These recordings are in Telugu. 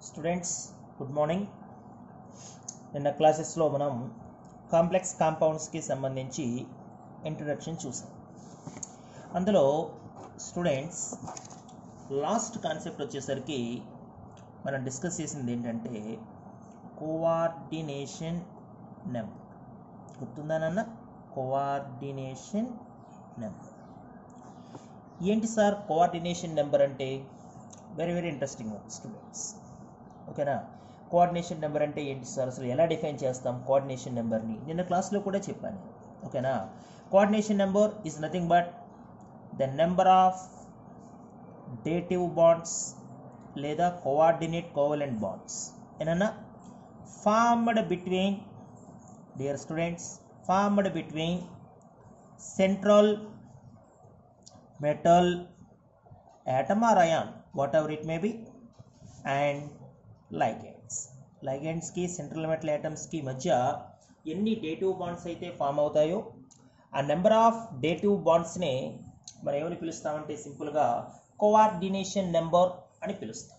స్టూడెంట్స్ గుడ్ మార్నింగ్ నిన్న క్లాసెస్లో మనం కాంప్లెక్స్ కాంపౌండ్స్కి సంబంధించి ఇంట్రడక్షన్ చూసాం అందులో స్టూడెంట్స్ లాస్ట్ కాన్సెప్ట్ వచ్చేసరికి మనం డిస్కస్ చేసింది ఏంటంటే కోఆర్డినేషన్ నెంబర్ గుర్తుందా నాన్న కోఆర్డినేషన్ నెంబర్ ఏంటి సార్ కోఆర్డినేషన్ నెంబర్ అంటే వెరీ వెరీ ఇంట్రెస్టింగ్ స్టూడెంట్స్ ఓకేనా కోఆర్డినేషన్ నెంబర్ అంటే ఏంటి సార్ అసలు ఎలా డిఫైన్ చేస్తాం కోఆర్డినేషన్ నెంబర్ని నిన్న క్లాస్లో కూడా చెప్పాను ఓకేనా coordination number is nothing but the number of dative bonds లేదా కోఆర్డినేట్ కోవలెంట్ బాండ్స్ ఏనన్నా formed between dear students formed between central metal atom or ion whatever it may be and ligands ligands కి సెంట్రల్ మెటల్ యాటమ్స్ కి మధ్య ఎన్ని డేటివ్ బాండ్స్ అయితే ఫామ్ అవుతాయో ఆ నెంబర్ ఆఫ్ డేటివ్ బాండ్స్ని మనం ఏమని పిలుస్తామంటే సింపుల్గా కోఆర్డినేషన్ నెంబర్ అని పిలుస్తాం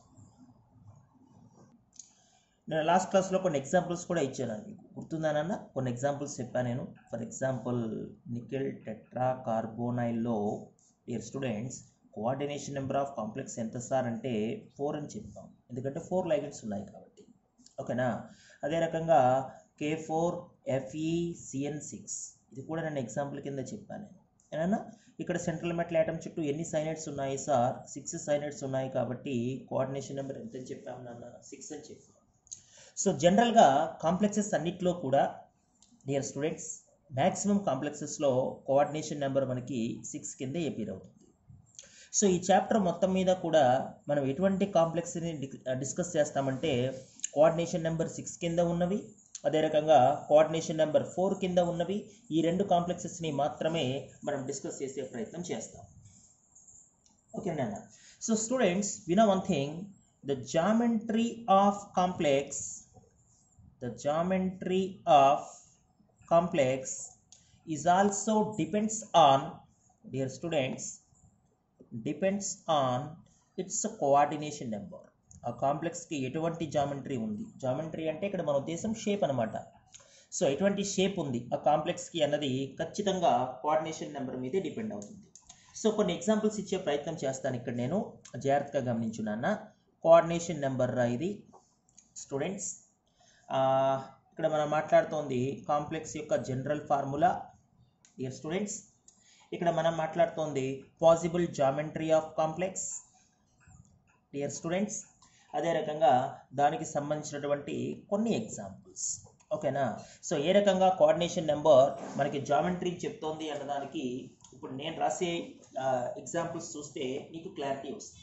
నేను లాస్ట్ క్లాస్లో కొన్ని ఎగ్జాంపుల్స్ కూడా ఇచ్చాను మీకు గుర్తుందానన్న కొన్ని ఎగ్జాంపుల్స్ చెప్పాను నేను ఫర్ ఎగ్జాంపుల్ నికెల్ టెట్రా కార్బోనైల్లో dear students coordination number of complex ఎంత సార్ అంటే ఫోర్ అని చెప్తాం ఎందుకంటే ఫోర్ లైగెంట్స్ ఉన్నాయి కాబట్టి ఓకేనా అదే రకంగా K four FE CN six ఇది కూడా నేను ఎగ్జాంపుల్ కింద చెప్పాను నేను ఏమన్నా ఇక్కడ సెంట్రల్ మెటల్ యాటమ్ చుట్టూ ఎన్ని సైనైడ్స్ ఉన్నాయి సార్ సిక్స్ సైనైడ్స్ ఉన్నాయి కాబట్టి కోఆర్డినేషన్ నెంబర్ ఎంత అని చెప్పాము నాన్న సిక్స్ అని చెప్పాం సో జనరల్గా కాంప్లెక్సెస్ అన్నిట్లో కూడా డియర్ స్టూడెంట్స్ మ్యాక్సిమం కాంప్లెక్సెస్లో కోఆర్డినేషన్ నెంబర్ మనకి సిక్స్ కింద ఎపీర్ అవుతుంది సో ఈ చాప్టర్ మొత్తం మీద కూడా మనం ఎటువంటి కాంప్లెక్స్ని డిస్కస్ చేస్తామంటే కోఆర్డినేషన్ నెంబర్ సిక్స్ కింద ఉన్నవి అదే రకంగా కోఆర్డినేషన్ నెంబర్ ఫోర్ కింద ఉన్నవి ఈ రెండు కాంప్లెక్సెస్ని మాత్రమే మనం డిస్కస్ చేసే ప్రయత్నం చేస్తాం ఓకేనా సో స్టూడెంట్స్ విన one thing the geometry of complex the geometry of complex is also depends on dear students depends on its coordination number ఆ కాంప్లెక్స్కి ఎటువంటి జామెట్రీ ఉంది జామెట్రీ అంటే ఇక్కడ మన ఉద్దేశం షేప్ అనమాట సో ఎటువంటి షేప్ ఉంది ఆ కాంప్లెక్స్కి అన్నది ఖచ్చితంగా కోఆర్డినేషన్ నెంబర్ మీదే డిపెండ్ అవుతుంది సో కొన్ని ఎగ్జాంపుల్స్ ఇచ్చే ప్రయత్నం చేస్తాను ఇక్కడ నేను జాగ్రత్తగా గమనించున్నాను కోఆర్డినేషన్ నెంబర్ ఇది స్టూడెంట్స్ ఇక్కడ మనం మాట్లాడుతోంది కాంప్లెక్స్ యొక్క జనరల్ ఫార్ములా డియర్ స్టూడెంట్స్ ఇక్కడ మనం మాట్లాడుతోంది possible geometry of complex dear students అదే రకంగా దానికి సంబంధించినటువంటి కొన్ని ఎగ్జాంపుల్స్ ఓకేనా సో ఏ రకంగా కోఆర్డినేషన్ నెంబర్ మనకి జామెట్రీ చెప్తోంది అన్నదానికి ఇప్పుడు నేను రాసే ఎగ్జాంపుల్స్ చూస్తే నీకు క్లారిటీ వస్తుంది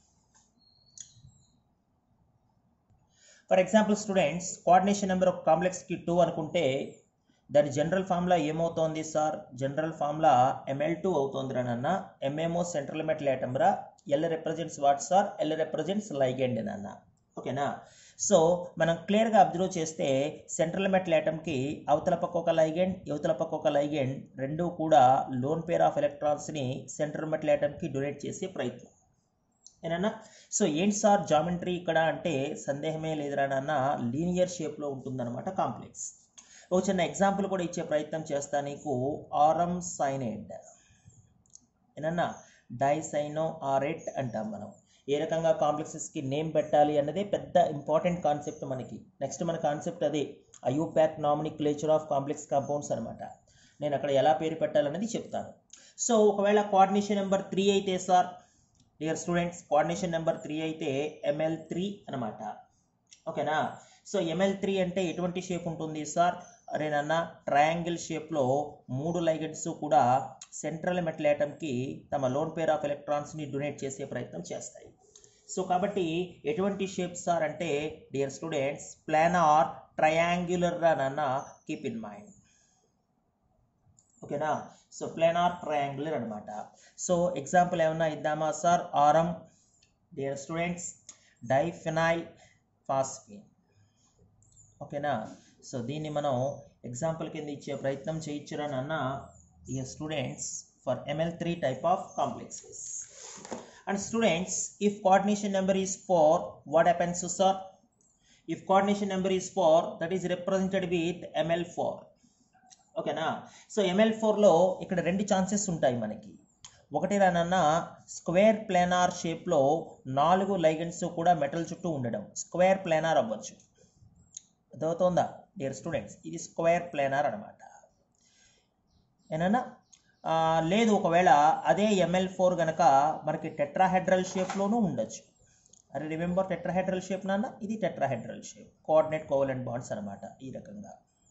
for example students coordination number ఒక కాంప్లెక్స్కి టూ అనుకుంటే దాని జనరల్ ఫార్ములా ఏమవుతోంది sir general formula ML two అవుతుంది రానన్న ఎంఏమో సెంట్రల్ మెటల్ యాటమ్రా L represents what sir L represents ligand నాన్న ఓకేనా సో మనం క్లియర్గా అబ్జర్వ్ చేస్తే సెంట్రల్ మెటల్ యాటమ్కి అవతల పక్క ఒక లైగెండ్ యువతల పక్క ఒక లైగెండ్ రెండు కూడా లోన్ పేర్ ఆఫ్ ఎలక్ట్రాన్స్ని సెంట్రల్ మెటల్ యాటమ్కి డొనేట్ చేసే ప్రయత్నం ఏనన్నా సో ఏంటి సార్ జామెట్రీ ఇక్కడ అంటే సందేహమే లేదురా నాన్న లీనియర్ షేప్లో ఉంటుందన్నమాట కాంప్లెక్స్ ఒక చిన్న ఎగ్జాంపుల్ కూడా ఇచ్చే ప్రయత్నం చేస్తా నీకు ఆరం సైనైడ్ ఏనన్నా డైసైనో ఆరెట్ అంటాం మనం ఏ రకంగా కాంప్లెక్సెస్కి నేమ్ పెట్టాలి అన్నదే పెద్ద ఇంపార్టెంట్ కాన్సెప్ట్ మనకి నెక్స్ట్ మన కాన్సెప్ట్ అదే IUPAC nomenclature of complex compounds అనమాట నేను అక్కడ ఎలా పేరు పెట్టాలన్నది చెప్తాను సో ఒకవేళ కోఆర్డినేషన్ నెంబర్ త్రీ అయితే sir dear students coordination number three అయితే ఎంఎల్ త్రీ అనమాట ఓకేనా సో ఎంఎల్ త్రీ అంటే ఎటువంటి షేప్ ఉంటుంది సార్ అరేనన్న ట్రయాంగిల్ షేప్లో మూడు లైగెండ్స్ కూడా సెంట్రల్ మెటల్ యాటమ్కి తమ లోన్ పేర్ ఆఫ్ ఎలక్ట్రాన్స్ని డొనేట్ చేసే ప్రయత్నం చేస్తాయి సో కాబట్టి ఎటువంటి షేప్ సార్ అంటే డియర్ స్టూడెంట్స్ ప్లానార్ ట్రయాంగులర్ అన్న కీప్ ఇన్ మైండ్ ఓకేనా సో ప్లానార్ ట్రయాంగులర్ అనమాట సో ఎగ్జాంపుల్ ఏమన్నా ఇద్దామా సార్ ఆరం డియర్ స్టూడెంట్స్ డైఫినైల్ ఫాస్ఫిన్ ఓకేనా సో దీన్ని మనం ఎగ్జాంపుల్ కింద ఇచ్చే ప్రయత్నం చేయించరా నాన్న dear students for ML three type of complexes and students if coordination number is four what happens sir if coordination number is 4 that is represented with ml4 ఓకేనా సో ఎంఎల్ ఫోర్లో ఇక్కడ రెండు ఛాన్సెస్ ఉంటాయి మనకి ఒకటి రానన్న స్క్వేర్ ప్లానార్ షేప్లో నాలుగు లైగెండ్స్ కూడా మెటల్ చుట్టూ ఉండడం స్క్వేర్ ప్లానార్ అవ్వచ్చు అర్థమవుతుందా డియర్ స్టూడెంట్స్ ఇది స్క్వేర్ ప్లానార్ అనమాట ఏనన్నా ఆ, లేదు ఒకవేళ అదే ఎంఎల్ ఫోర్ గనక మనకి టెట్రాహెడ్రల్ షేప్లోనూ ఉండొచ్చు అరే రిమెంబర్ టెట్రాహెడ్రల్ షేప్ నాన్న ఇది tetrahedral shape coordinate covalent bonds అనమాట ఈ రకంగా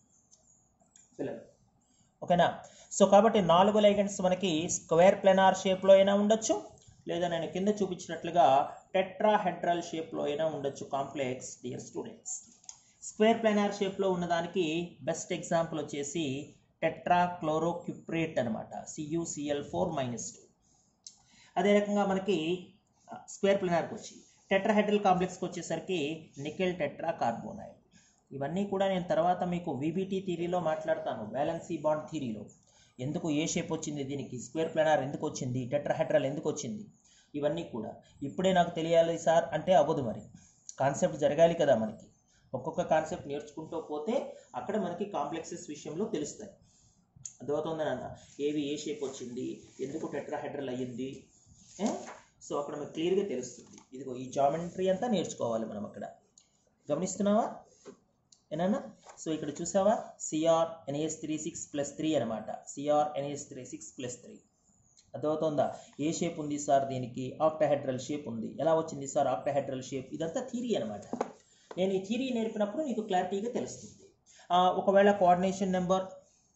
పిల్లలు ఓకేనా సో కాబట్టి నాలుగు లైగెండ్స్ మనకి స్క్వేర్ ప్లెనార్ షేప్లో అయినా ఉండొచ్చు లేదా నేను కింద చూపించినట్లుగా టెట్రాహెడ్రల్ షేప్లో అయినా ఉండొచ్చు complex dear students square planar షేప్లో ఉన్నదానికి బెస్ట్ ఎగ్జాంపుల్ వచ్చేసి టెట్రా క్లోరోక్యుప్రేట్ అనమాట సియుసిఎల్ ఫోర్ మైనస్ టూ అదే రకంగా మనకి స్క్వేర్ ప్లెనార్కి వచ్చి టెట్రాహెడ్రల్ కాంప్లెక్స్కి వచ్చేసరికి నికెల్ టెట్రా కార్బోనైల్ ఇవన్నీ కూడా నేను తర్వాత మీకు విబిటీ థీరీలో మాట్లాడతాను బ్యాలెన్సీ బాండ్ థీరీలో ఎందుకు ఏ షేప్ వచ్చింది దీనికి స్క్వేర్ ప్లానార్ ఎందుకు వచ్చింది టెట్రాహెడ్రల్ ఎందుకు వచ్చింది ఇవన్నీ కూడా ఇప్పుడే నాకు తెలియాలి సార్ అంటే అవ్వదు మరి కాన్సెప్ట్ జరగాలి కదా మనకి ఒక్కొక్క కాన్సెప్ట్ నేర్చుకుంటూ పోతే అక్కడ మనకి కాంప్లెక్సెస్ విషయంలో తెలుస్తాయి అర్థమవుతుందని అన్న ఏవి ఏ షేప్ వచ్చింది ఎందుకు టెట్రాహెడ్రల్ అయ్యింది ఏ? సో అక్కడ మనకు క్లియర్గా తెలుస్తుంది ఇదిగో ఈ జామెట్రీ అంతా నేర్చుకోవాలి మనం అక్కడ గమనిస్తున్నావా ఏనన్నా సో ఇక్కడ చూసావా CR NAS three six plus three అనమాట CR NAS three six plus three అర్థమవుతుందా ఏ షేప్ ఉంది సార్ దీనికి ఆక్టాహెడ్రల్ షేప్ ఉంది ఎలా వచ్చింది సార్ ఆక్టాహెడ్రల్ షేప్ ఇదంతా థీరీ అనమాట నేను ఈ థీరీ నేర్పినప్పుడు నీకు క్లారిటీగా తెలుస్తుంది ఆ, ఒకవేళ కోఆర్డినేషన్ నెంబర్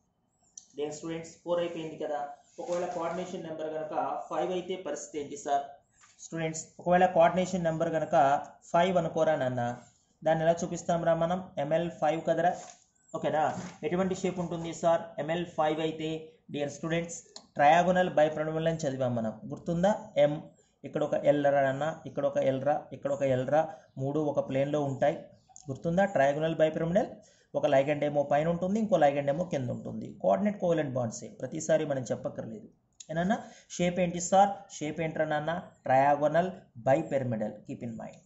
దేని స్టూడెంట్స్ ఫోర్ అయిపోయింది కదా ఒకవేళ కోఆర్డినేషన్ నెంబర్ కనుక ఫైవ్ అయితే పరిస్థితి ఏంటి సార్ స్టూడెంట్స్ ఒకవేళ కోఆర్డినేషన్ నెంబర్ కనుక ఫైవ్ అనుకోరా నాన్న దాన్ని ఎలా చూపిస్తాం రా మనం ఎంఎల్ ఫైవ్ కదరా ఓకేనా ఎటువంటి షేప్ ఉంటుంది సార్ ఎంఎల్ ఫైవ్ అయితే డియర్ స్టూడెంట్స్ ట్రయాగోనల్ బైప్రొనమల్ అని చదివాం మనం గుర్తుందా ఎం ఇక్కడ ఒక ఎల్రా అన్న ఇక్కడ ఒక ఎల్రా ఇక్కడ ఒక ఎల్రా మూడు ఒక ప్లేన్లో ఉంటాయి గుర్తుందా ట్రయాగోనల్ బైపిరమిడల్ ఒక లైగెండ్ ఏమో పైన ఉంటుంది ఇంకో లైగెండ్ ఏమో కింద ఉంటుంది కోఆర్డినేట్ కోవలెంట్ బాండ్సే ప్రతిసారి మనం చెప్పక్కర్లేదు ఏనన్నా షేప్ ఏంటి సార్ షేప్ ఏంట్రా నాన్న trigonal bipyramidal keep in mind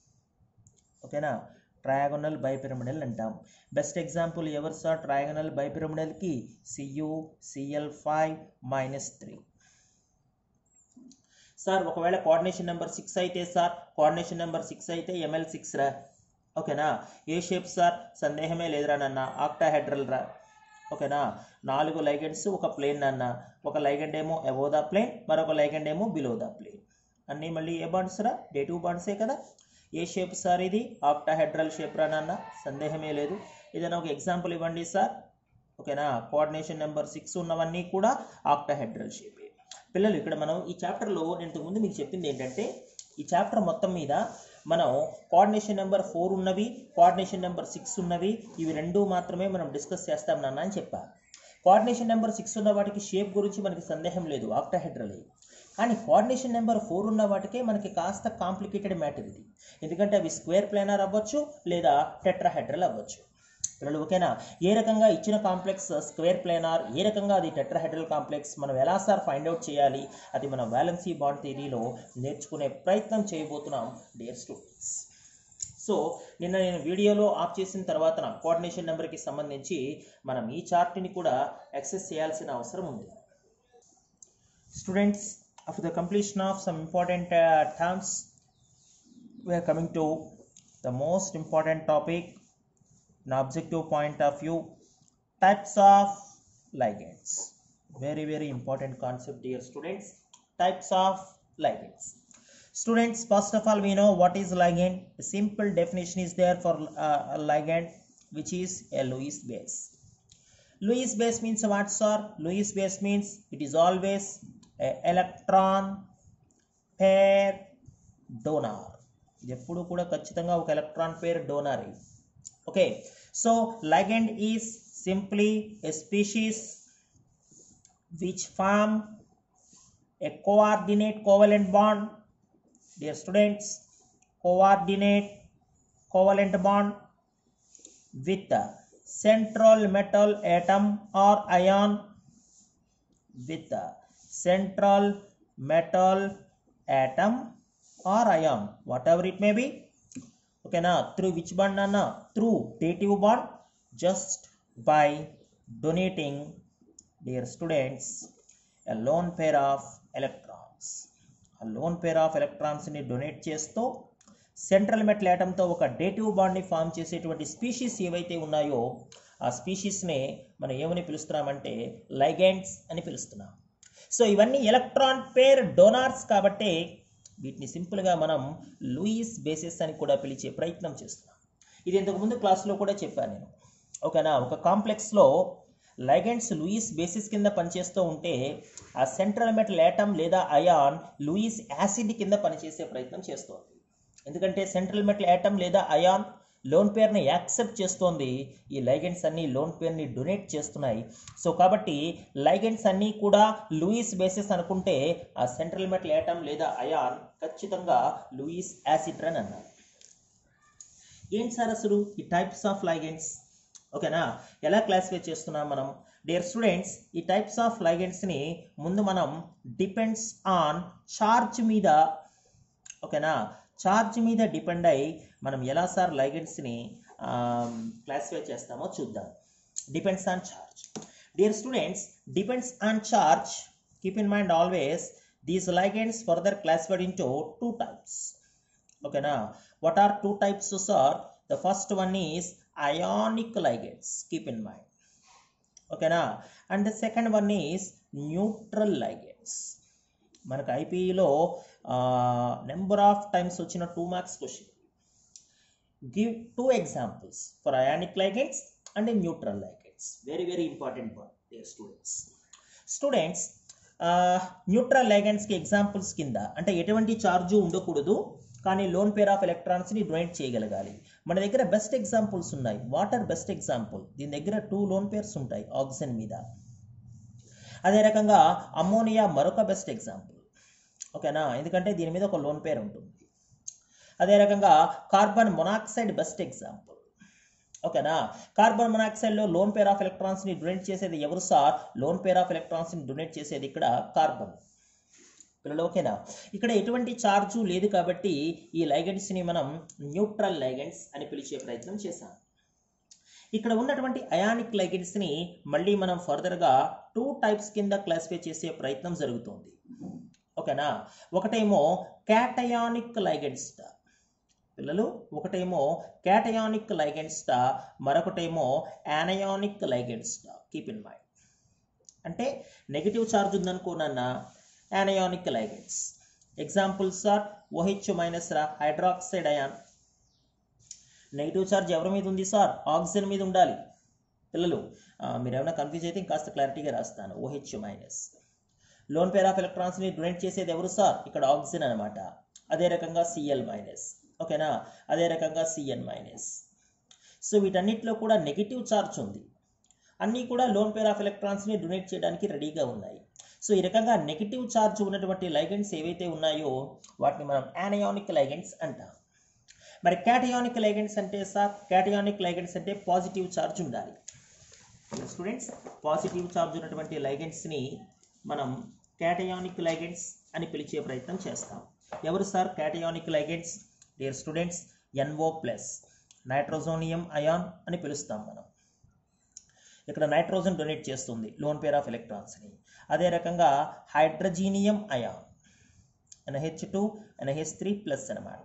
ఓకేనా ట్రయాగోనల్ బైపిరమిడల్ అంటాం బెస్ట్ ఎగ్జాంపుల్ ఎవరు సార్ ట్రయాగోనల్ బైపిరమిడల్కి CU CL five minus three sir ఒకవేళ కోఆర్డినేషన్ నెంబర్ సిక్స్ అయితే సార్ కోఆర్డినేషన్ నెంబర్ సిక్స్ అయితే ఎంఎల్ సిక్స్ రా ఓకేనా ఏ షేప్ సార్ సందేహమే లేదురా నాన్న ఆక్టాహెడ్రల్ రా ఓకేనా నాలుగు లైగెండ్స్ ఒక ప్లేన్ నాన్న ఒక లైగెండ్ ఏమో అబో ద ప్లేన్ మరొక లైగెండ్ ఏమో బిలో ద ప్లేన్ అన్నీ మళ్ళీ ఏ బాండ్స్ రా డే టూ బాండ్సే కదా ఏ షేప్ సార్ ఇది ఆక్టాహెడ్రల్ షేప్ రా నాన్న సందేహమే లేదు ఏదైనా ఒక ఎగ్జాంపుల్ ఇవ్వండి సార్ ఓకేనా కోఆర్డినేషన్ నెంబర్ సిక్స్ ఉన్నవన్నీ కూడా ఆక్టాహెడ్రల్ షేపే పిల్లలు ఇక్కడ మనం ఈ చాప్టర్లో నేను ఇంతకుముందు మీకు చెప్పింది ఏంటంటే ఈ చాప్టర్ మొత్తం మీద మనం కోఆర్డినేషన్ నెంబర్ ఫోర్ ఉన్నవి కోఆర్డినేషన్ నెంబర్ సిక్స్ ఉన్నవి ఇవి రెండు మాత్రమే మనం డిస్కస్ చేస్తాం నాన్న అని చెప్పా కోఆర్డినేషన్ నెంబర్ సిక్స్ ఉన్న వాటికి షేప్ గురించి మనకి సందేహం లేదు ఆక్టాహెడ్రలే కానీ కోఆర్డినేషన్ నెంబర్ ఫోర్ ఉన్న వాటికే మనకి కాస్త కాంప్లికేటెడ్ మ్యాటర్ ఇది ఎందుకంటే అవి స్క్వేర్ ప్లానర్ అవ్వచ్చు లేదా టెట్రాహెడ్రల్ అవ్వచ్చు పిల్లలు ఓకేనా ఏ రకంగా ఇచ్చిన కాంప్లెక్స్ స్క్వేర్ ప్లేనార్ ఏ రకంగా అది టెట్రాహెడ్రల్ కాంప్లెక్స్ మనం ఎలా సార్ ఫైండ్ అవుట్ చేయాలి అది మనం వ్యాలెన్సీ బాండ్ థియరీలో నేర్చుకునే ప్రయత్నం చేయబోతున్నాం డియర్ స్టూడెంట్స్ సో నిన్న నేను వీడియోలో ఆఫ్ చేసిన తర్వాత నా కోఆర్డినేషన్ నెంబర్కి సంబంధించి మనం ఈ చార్ట్ని కూడా యాక్సెస్ చేయాల్సిన అవసరం ఉంది students after the completion of some important uh, terms we are coming to the most important topic an objective point of view types of ligands very very important concept dear students types of ligands students first of all we know what is ligand a simple definition is there for uh, a ligand which is a lewis base lewis base means what sir lewis base means it is always a electron pair donor ఇది ఎప్పుడు కూడా ఖచ్చితంగా ఒక electron pair donor okay so ligand is simply a species which form a coordinate covalent bond dear students coordinate covalent bond with a central metal atom or ion with a central metal atom or ion whatever it may be ఓకేనా త్రూ విచ్ బాండ్ అన్న through dative bond just by donating dear students a lone pair of electrons ఆ లోన్ పేర్ ఆఫ్ ఎలక్ట్రాన్స్ని డొనేట్ చేస్తూ సెంట్రల్ మెటల్ యాటంతో ఒక డేటివ్ బాండ్ని ఫామ్ చేసేటువంటి స్పీషీస్ ఏవైతే ఉన్నాయో ఆ స్పీషీస్ని మనం ఏమని పిలుస్తున్నామంటే లైగెండ్స్ అని పిలుస్తున్నాం సో ఇవన్నీ ఎలక్ట్రాన్ పేర్ డోనార్స్ కాబట్టి వీటిని సింపుల్గా మనం లూయిస్ బేసిస్ అని కూడా పిలిచే ప్రయత్నం చేస్తున్నాం ఇది ఇంతకుముందు క్లాస్లో కూడా చెప్పాను నేను ఓకేనా ఒక కాంప్లెక్స్లో లైగెండ్స్ లూయిస్ బేసిస్ కింద పనిచేస్తూ ఉంటే ఆ సెంట్రల్ మెటల్ యాటమ్ లేదా అయాన్ లూయిస్ యాసిడ్ కింద పనిచేసే ప్రయత్నం చేస్తోంది ఎందుకంటే సెంట్రల్ మెటల్ యాటమ్ లేదా అయాన్ లోన్ పేర్ని యాక్సెప్ట్ చేస్తోంది ఈ లైగెండ్స్ అన్ని లోన్ పేర్ని డొనేట్ చేస్తున్నాయి సో కాబట్టి లైగెండ్స్ అన్నీ కూడా లూయిస్ బేసిస్ అనుకుంటే ఆ సెంట్రల్ మెటల్ యాటమ్ లేదా అయాన్ ఖచ్చితంగా లూయిస్ యాసిడ్ అని అన్నారు ఏంటి సార్ అసలు ఈ టైప్స్ ఆఫ్ లైగెండ్స్ ఓకేనా ఎలా క్లాసిఫై చేస్తున్నాం మనం డియర్ స్టూడెంట్స్ ఈ టైప్స్ ఆఫ్ లైగెండ్స్ని ముందు మనం డిపెండ్స్ ఆన్ చార్జ్ మీద ఓకేనా చార్జ్ మీద డిపెండ్ అయి మనం ఎలా సార్ లైగెండ్స్ని క్లాసిఫై చేస్తామో చూద్దాం depends on charge dear students depends on charge keep in mind always these ligands further classified into two types ఓకేనా what are two types sir the first one is ionic ligands keep in mind ఓకేనా and the second one is neutral ligands మనకు ఐపీఈలో నెంబర్ ఆఫ్ టైమ్స్ వచ్చిన two marks question give two examples for ionic ligands and neutral ligands very very important one dear students students neutral లైగెండ్స్కి ఎగ్జాంపుల్స్ కింద అంటే ఎటువంటి ఛార్జు ఉండకూడదు కానీ లోన్ పేర్ ఆఫ్ ఎలక్ట్రాన్స్ని డొనేట్ చేయగలగాలి మన దగ్గర బెస్ట్ ఎగ్జాంపుల్స్ ఉన్నాయి వాటర్ బెస్ట్ ఎగ్జాంపుల్ దీని దగ్గర టూ లోన్ పేర్స్ ఉంటాయి ఆక్సిజన్ మీద అదే రకంగా అమ్మోనియా మరొక బెస్ట్ ఎగ్జాంపుల్ ఓకేనా ఎందుకంటే దీని మీద ఒక లోన్ పేరు ఉంటుంది అదే రకంగా కార్బన్ మొనాక్సైడ్ బెస్ట్ ఎగ్జాంపుల్ ఓకేనా కార్బన్ మొనాక్సైడ్లో లోన్ పేర్ ఆఫ్ ఎలక్ట్రాన్స్ని డొనేట్ చేసేది ఎవరు సార్ లోన్ పేర్ ఆఫ్ ఎలక్ట్రాన్స్ని డొనేట్ చేసేది ఇక్కడ కార్బన్ పిల్లలు ఓకేనా ఇక్కడ ఎటువంటి ఛార్జు లేదు కాబట్టి ఈ లైగెండ్స్ని మనం న్యూట్రల్ లైగెండ్స్ అని పిలిచే ప్రయత్నం చేశాం ఇక్కడ ఉన్నటువంటి అయానిక్ లైగెండ్స్ని మళ్ళీ మనం ఫర్దర్గా టూ టైప్స్ కింద క్లాసిఫై చేసే ప్రయత్నం జరుగుతుంది ఓకేనా ఒకటేమో క్యాటయానిక్ లైగెండ్స్ పిల్లలు ఒకటేమో క్యాటయానిక్ లైగెండ్స్ మరొకటేమో anionic ligands keep in mind అంటే నెగిటివ్ ఛార్జ్ ఉందనుకోనన్నా anionic ligands examples are OH minus రా హైడ్రాక్సైడ్ అయాన్ నెగిటివ్ ఛార్జ్ ఎవరి మీద ఉంది సార్ ఆక్సిజన్ మీద ఉండాలి పిల్లలు మీరు ఏమైనా కన్ఫ్యూజ్ అయితే ఇంకాస్త క్లారిటీగా రాస్తాను OH minus lone pair of ఎలక్ట్రాన్స్ని డొనేట్ చేసేది ఎవరు సార్ ఇక్కడ ఆక్సిజన్ అనమాట అదే రకంగా సిఎల్ మైనస్ ఓకేనా అదే రకంగా సిఎన్ మైనస్ సో వీటన్నిటిలో కూడా నెగిటివ్ ఛార్జ్ ఉంది అన్నీ కూడా లోన్ పేర్ ఆఫ్ ఎలక్ట్రాన్స్ని డొనేట్ చేయడానికి రెడీగా ఉన్నాయి సో ఈ రకంగా నెగిటివ్ ఛార్జ్ ఉన్నటువంటి లైగెండ్స్ ఏవైతే ఉన్నాయో వాటిని మనం యానయానిక్ లైగెండ్స్ అంటాం మరి క్యాటయానిక్ లైగెండ్స్ అంటే సార్ క్యాటయానిక్ లైగెండ్స్ అంటే పాజిటివ్ ఛార్జ్ ఉండాలి స్టూడెంట్స్ పాజిటివ్ ఛార్జ్ ఉన్నటువంటి లైగెండ్స్ని మనం క్యాటయానిక్ లైగెండ్స్ అని పిలిచే ప్రయత్నం చేస్తాం ఎవరు sir cationic ligands dear students NO plus nitrosonium ion అని పిలుస్తాం మనం ఇక్కడ నైట్రోజన్ డొనేట్ చేస్తుంది లోన్ పేర్ ఆఫ్ ఎలక్ట్రాన్స్ని అదే రకంగా hydrazinium ion NH two NH three plus అనమాట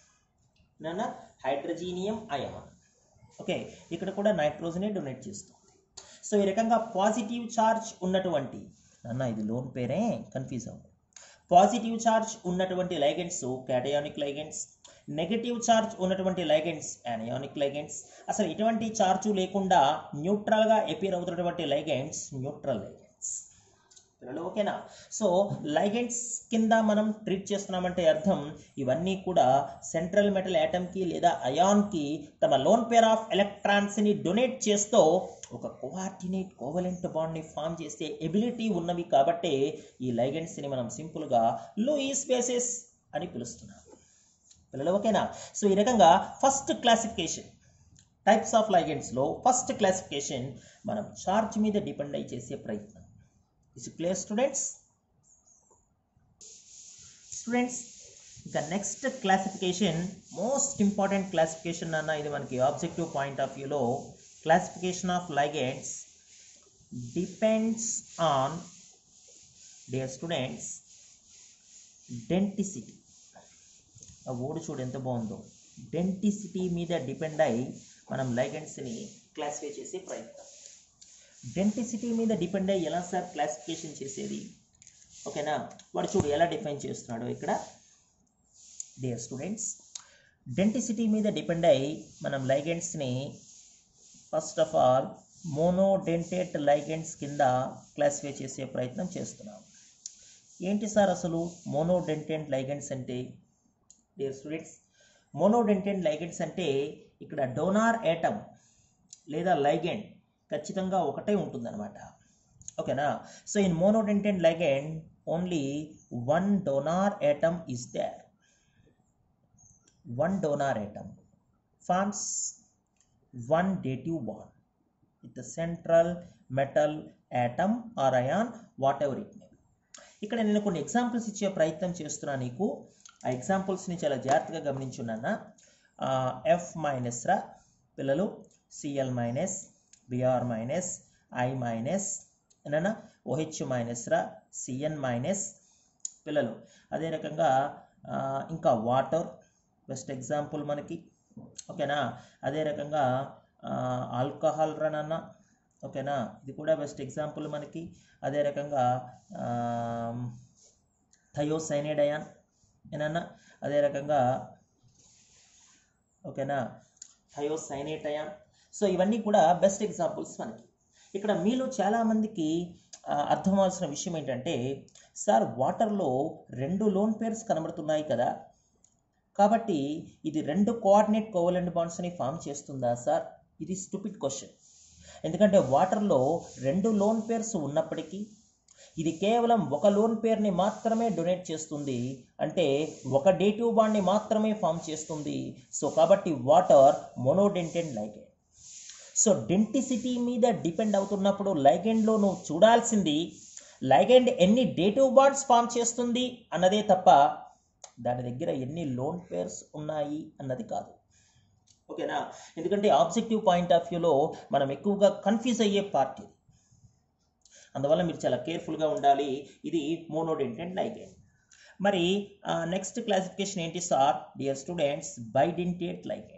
నాన్న హైడ్రజీనియం అయాన్ ఓకే ఇక్కడ కూడా నైట్రోజనే డొనేట్ చేస్తుంది సో ఈ రకంగా పాజిటివ్ ఛార్జ్ ఉన్నటువంటి నాన్న ఇది లోన్ పేరే కన్ఫ్యూజ్ అవ్వదు పాజిటివ్ ఛార్జ్ ఉన్నటువంటి ligands cationic ligands negative charge ఉన్నటువంటి లైగెండ్స్ యానియానిక్ లైగెండ్స్ అసలు ఎటువంటి ఛార్జ్ లేకుండా న్యూట్రల్గా ఎపియర్ అవుతున్నటువంటి లైగెండ్స్ న్యూట్రల్ లైగెండ్స్ పిల్లలు ఓకేనా సో లైగెండ్స్ కింద మనం ట్రీట్ చేస్తున్నామంటే అర్థం ఇవన్నీ కూడా సెంట్రల్ మెటల్ యాటమ్కి లేదా అయాన్కి తమ లోన్ పేర్ ఆఫ్ ఎలక్ట్రాన్స్ని డొనేట్ చేస్తూ ఒక కోఆర్డినేట్ కోవలెంట్ బాండ్ని ఫామ్ చేసే ఎబిలిటీ ఉన్నవి కాబట్టే ఈ లైగెండ్స్ని మనం సింపుల్గా లూయిస్ బేసిస్ అని పిలుస్తున్నాం పిల్లలు ఓకేనా సో ఈ రకంగా ఫస్ట్ క్లాసిఫికేషన్ టైప్స్ ఆఫ్ లైగెండ్స్లో ఫస్ట్ క్లాసిఫికేషన్ మనం చార్జ్ మీద డిపెండ్ అయి చేసే ప్రయత్నం ఇస్ క్లియర్ స్టూడెంట్స్ స్టూడెంట్స్ ఇక next classification most important classification అన్న ఇది మనకి ఆబ్జెక్టివ్ పాయింట్ ఆఫ్ వ్యూలో classification of ligands depends on dear students denticity ఆ ఓడు చూడు ఎంత బాగుందో డెంటిసిటీ మీద డిపెండ్ అయి మనం లైగెండ్స్ని క్లాసిఫై చేసే ప్రయత్నం డెంటిసిటీ మీద డిపెండ్ అయ్యి ఎలా సార్ క్లాసిఫికేషన్ చేసేది ఓకేనా వాడు చూడు ఎలా డిఫైన్ చేస్తున్నాడు ఇక్కడ డియర్ స్టూడెంట్స్ డెంటిసిటీ మీద డిపెండ్ అయ్యి మనం లైగెండ్స్ని first of all monodentate ligands కింద క్లాసిఫై చేసే ప్రయత్నం చేస్తున్నాం ఏంటి సార్ అసలు మోనోడెంటెంట్ లైగెండ్స్ అంటే డియర్ స్టూడెంట్స్ మోనోడెంటెంట్ లైగెండ్స్ అంటే ఇక్కడ డోనార్ ఏటమ్ లేదా లైగెండ్ ఖచ్చితంగా ఒకటే ఉంటుందన్నమాట ఓకేనా so in monodentate ligand only one donor atom is there one donor atom forms one dative bond with the central metal atom or ion whatever it may be ఇక్కడ నేను కొన్ని ఎగ్జాంపుల్స్ ఇచ్చే ప్రయత్నం చేస్తున్నా నీకు ఆ ఎగ్జాంపుల్స్ని చాలా జాగ్రత్తగా గమనించున్నానా ఎఫ్ మైనస్ రా పిల్లలు Cl minus Br minus I minus ఏనా ఓహెచ్ మైనస్ రా సిఎన్ మైనస్ పిల్లలు అదే రకంగా ఆ, ఇంకా వాటర్ బెస్ట్ ఎగ్జాంపుల్ మనకి ఓకేనా అదే రకంగా ఆల్కహాల్ రన్ అన్న ఓకేనా ఇది కూడా బెస్ట్ ఎగ్జాంపుల్ మనకి అదే రకంగా థయోసైనైడ్ అయాన్ ఏనన్నా అదే రకంగా ఓకేనా థయోసైనేట్ అయాన్ సో ఇవన్నీ కూడా బెస్ట్ ఎగ్జాంపుల్స్ మనకి ఇక్కడ మీలో చాలామందికి ఆ, అర్థం అవ్వాల్సిన విషయం ఏంటంటే సార్ వాటర్లో రెండు లోన్ పేర్స్ కనబడుతున్నాయి కదా కాబట్టి ఇది రెండు కోఆర్డినేట్ కోవలెంట్ బాండ్స్ని ఫామ్ చేస్తుందా సార్ ఇది స్టూపిడ్ క్వశ్చన్ ఎందుకంటే వాటర్లో రెండు లోన్ పేర్స్ ఉన్నప్పటికీ ఇది కేవలం ఒక లోన్ పేర్ని మాత్రమే డొనేట్ చేస్తుంది అంటే ఒక డేటివ్ బాండ్ని మాత్రమే ఫామ్ చేస్తుంది సో కాబట్టి water monodentate ligand so denticity మీద డిపెండ్ అవుతున్నప్పుడు లైగెండ్లో నువ్వు చూడాల్సింది లైగెండ్ ఎన్ని డేటివ్ బాండ్స్ ఫామ్ చేస్తుంది అన్నదే తప్ప దాని దగ్గర ఎన్ని లోన్ పేర్స్ ఉన్నాయి అన్నది కాదు ఓకేనా ఎందుకంటే ఆబ్జెక్టివ్ పాయింట్ ఆఫ్ వ్యూలో మనం ఎక్కువగా కన్ఫ్యూజ్ అయ్యే పార్ట్ ఇది అందువల్ల మీరు చాలా కేర్ఫుల్గా ఉండాలి ఇది మోనోడెంటెంట్ లైగెండ్ మరి నెక్స్ట్ క్లాసిఫికేషన్ ఏంటి sir dear students bidentate ligand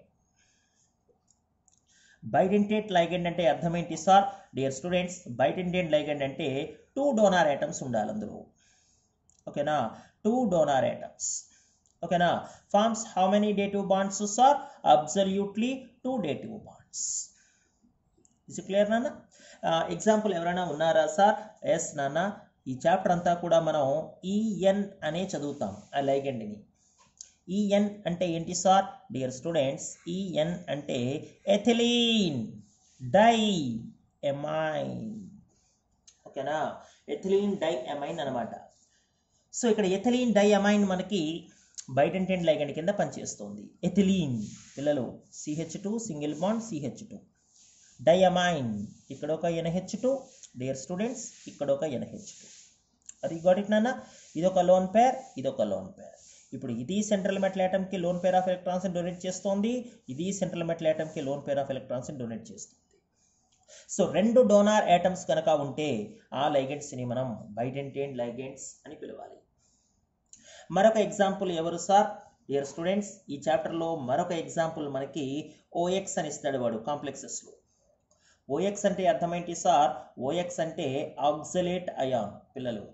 bidentate ligand అంటే అర్థం ఏంటి sir dear students bidentate ligand అంటే టూ డోనార్ ఐటమ్స్ ఉండాలి అందులో ఓకేనా టూ డోనార్ ఐటమ్స్ ఓకేనా forms how many dative bonds sir absolutely two dative bonds is clear నాన్న ఎగ్జాంపుల్ ఎవరైనా ఉన్నారా సార్ ఎస్ నాన్న ఈ చాప్టర్ అంతా కూడా మనం ఈఎన్ అనే చదువుతాం ఆ లైగెండ్ని ఈఎన్ అంటే ఏంటి సార్ డియర్ స్టూడెంట్స్ ఈఎన్ అంటే ఎథిలీన్ డై ఎమైన్ ఓకేనా ఎథిలీన్ డై ఎమైన్ అనమాట సో ఇక్కడ ఎథిలీన్ డై ఎమైన్ మనకి బైడెంటెంట్ లైగెండ్ కింద పనిచేస్తుంది ఎథిలీన్ పిల్లలు CH two single bond CH two diamine ఇక్కడ ఒక ఎన్హెచ్ టూ డియర్ స్టూడెంట్స్ ఇక్కడ ఒక ఎన్హెచ్ టూ అది గాట్ ఇట్ నాన్న ఇదొక లోన్ పేర్ ఇదొక లోన్ పేర్ ఇప్పుడు ఇది సెంట్రల్ మెటల్ కి lone pair of electrons donate చేస్తోంది ఇది సెంట్రల్ మెటల్ కి lone pair of electrons donate చేస్తుంది సో రెండు డోనార్ యాటమ్స్ కనుక ఉంటే ఆ లైగెండ్స్ని మనం బైడెంటేన్ లైగెండ్స్ అని పిలవాలి మరొక ఎగ్జాంపుల్ ఎవరు సార్ డియర్ స్టూడెంట్స్ ఈ చాప్టర్లో మరొక ఎగ్జాంపుల్ మనకి ఓఎక్స్ అని ఇస్తాడు వాడు కాంప్లెక్సెస్లో ఓఎక్స్ అంటే అర్థమేంటి సార్ ఓఎక్స్ అంటే ఆక్సలేట్ అయాన్ పిల్లలు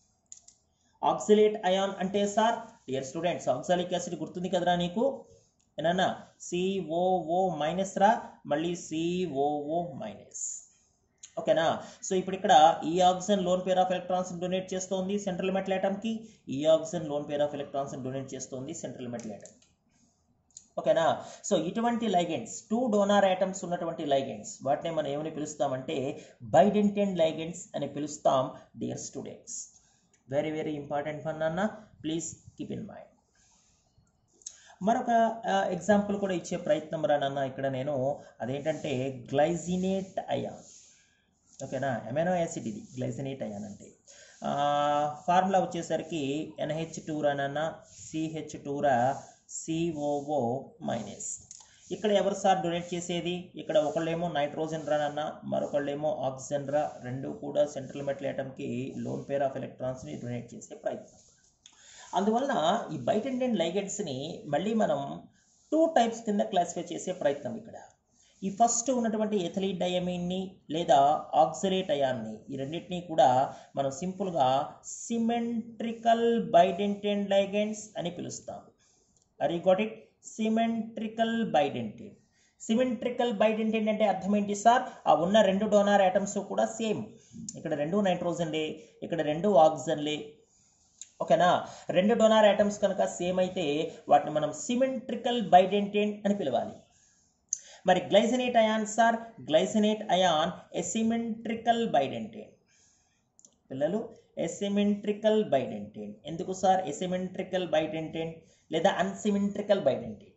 ఆక్సలేట్ అయాన్ అంటే sir dear students oxalic acid గుర్తుంది కదరా నీకు ఏనన్నా సిఓఓ మైనస్ రా మళ్ళీ సిఓఓ మైనస్ ఓకేనా సో ఇప్పుడు ఇక్కడ ఈ oxygen lone pair of electrons donate చేస్తోంది సెంట్రల్ మెటల్ కి ఈ oxygen lone pair of electrons donate చేస్తోంది సెంట్రల్ మెటల్ కి ఓకేనా సో ఇటువంటి లైగెండ్స్ టూ డోనార్ ఐటమ్స్ ఉన్నటువంటి లైగెండ్స్ వాటిని మనం ఏమని పిలుస్తామంటే బైడెంటెన్ లైగెండ్స్ అని పిలుస్తాం dear students very very important one అన్న ప్లీజ్ కీప్ ఇన్ మైండ్ మరొక ఎగ్జాంపుల్ కూడా ఇచ్చే ప్రయత్నం రానన్న ఇక్కడ నేను అదేంటంటే గ్లైజినేట్ అయాన్ ఓకేనా ఎమెనో యాసిడ్ ఇది గ్లైసినేట్ అయాన్ అంటే ఫార్ములా వచ్చేసరికి ఎన్హెచ్ టూ రానన్న సిహెచ్ టూరా సిఓఓ మైనస్ ఇక్కడ ఎవరు సార్ డొనేట్ చేసేది ఇక్కడ ఒకళ్ళేమో నైట్రోజన్ రన్ అన్న మరొకళ్ళేమో ఆక్సిజన్ రా రెండు కూడా సెంట్రల్ మెటల్ ఆటమ్కి లోన్ పేర్ ఆఫ్ ఎలక్ట్రాన్స్ని డొనేట్ చేసే ప్రయత్నం అందువలన ఈ బైటెండెంట్ లైగెండ్స్ని మళ్ళీ మనం టూ టైప్స్ కింద క్లాసిఫై చేసే ప్రయత్నం ఇక్కడ ఈ ఫస్ట్ ఉన్నటువంటి ఎథలీన్ డయమీన్ని లేదా ఆక్సిలేట్ అయాన్ని ఈ రెండింటినీ కూడా మనం సింపుల్గా సిమెట్రికల్ బైడెంటెంట్ లైగెండ్స్ అని పిలుస్తాం అరీ got it symmetrical bidentate symmetrical bidentate అంటే అర్థం ఏంటి సార్ ఆ ఉన్న రెండు డోనార్ ఐటమ్స్ కూడా సేమ్ ఇక్కడ రెండు నైట్రోజన్లే ఇక్కడ రెండు ఆక్సిజన్లే ఓకేనా రెండు డోనార్ ఐటమ్స్ కనుక సేమ్ అయితే వాటిని మనం సిమెట్రికల్ బైడెంటెంట్ అని పిలవాలి మరి glycinate ion sir glycinate ion asymmetrical bidentate పిల్లలు ఎసిమెట్రికల్ బైడెంటెంట్ ఎందుకు సార్ ఎసిమెట్రికల్ బైడెంటెంట్ లేదా అన్సిమెట్రికల్ బైడెంటెంట్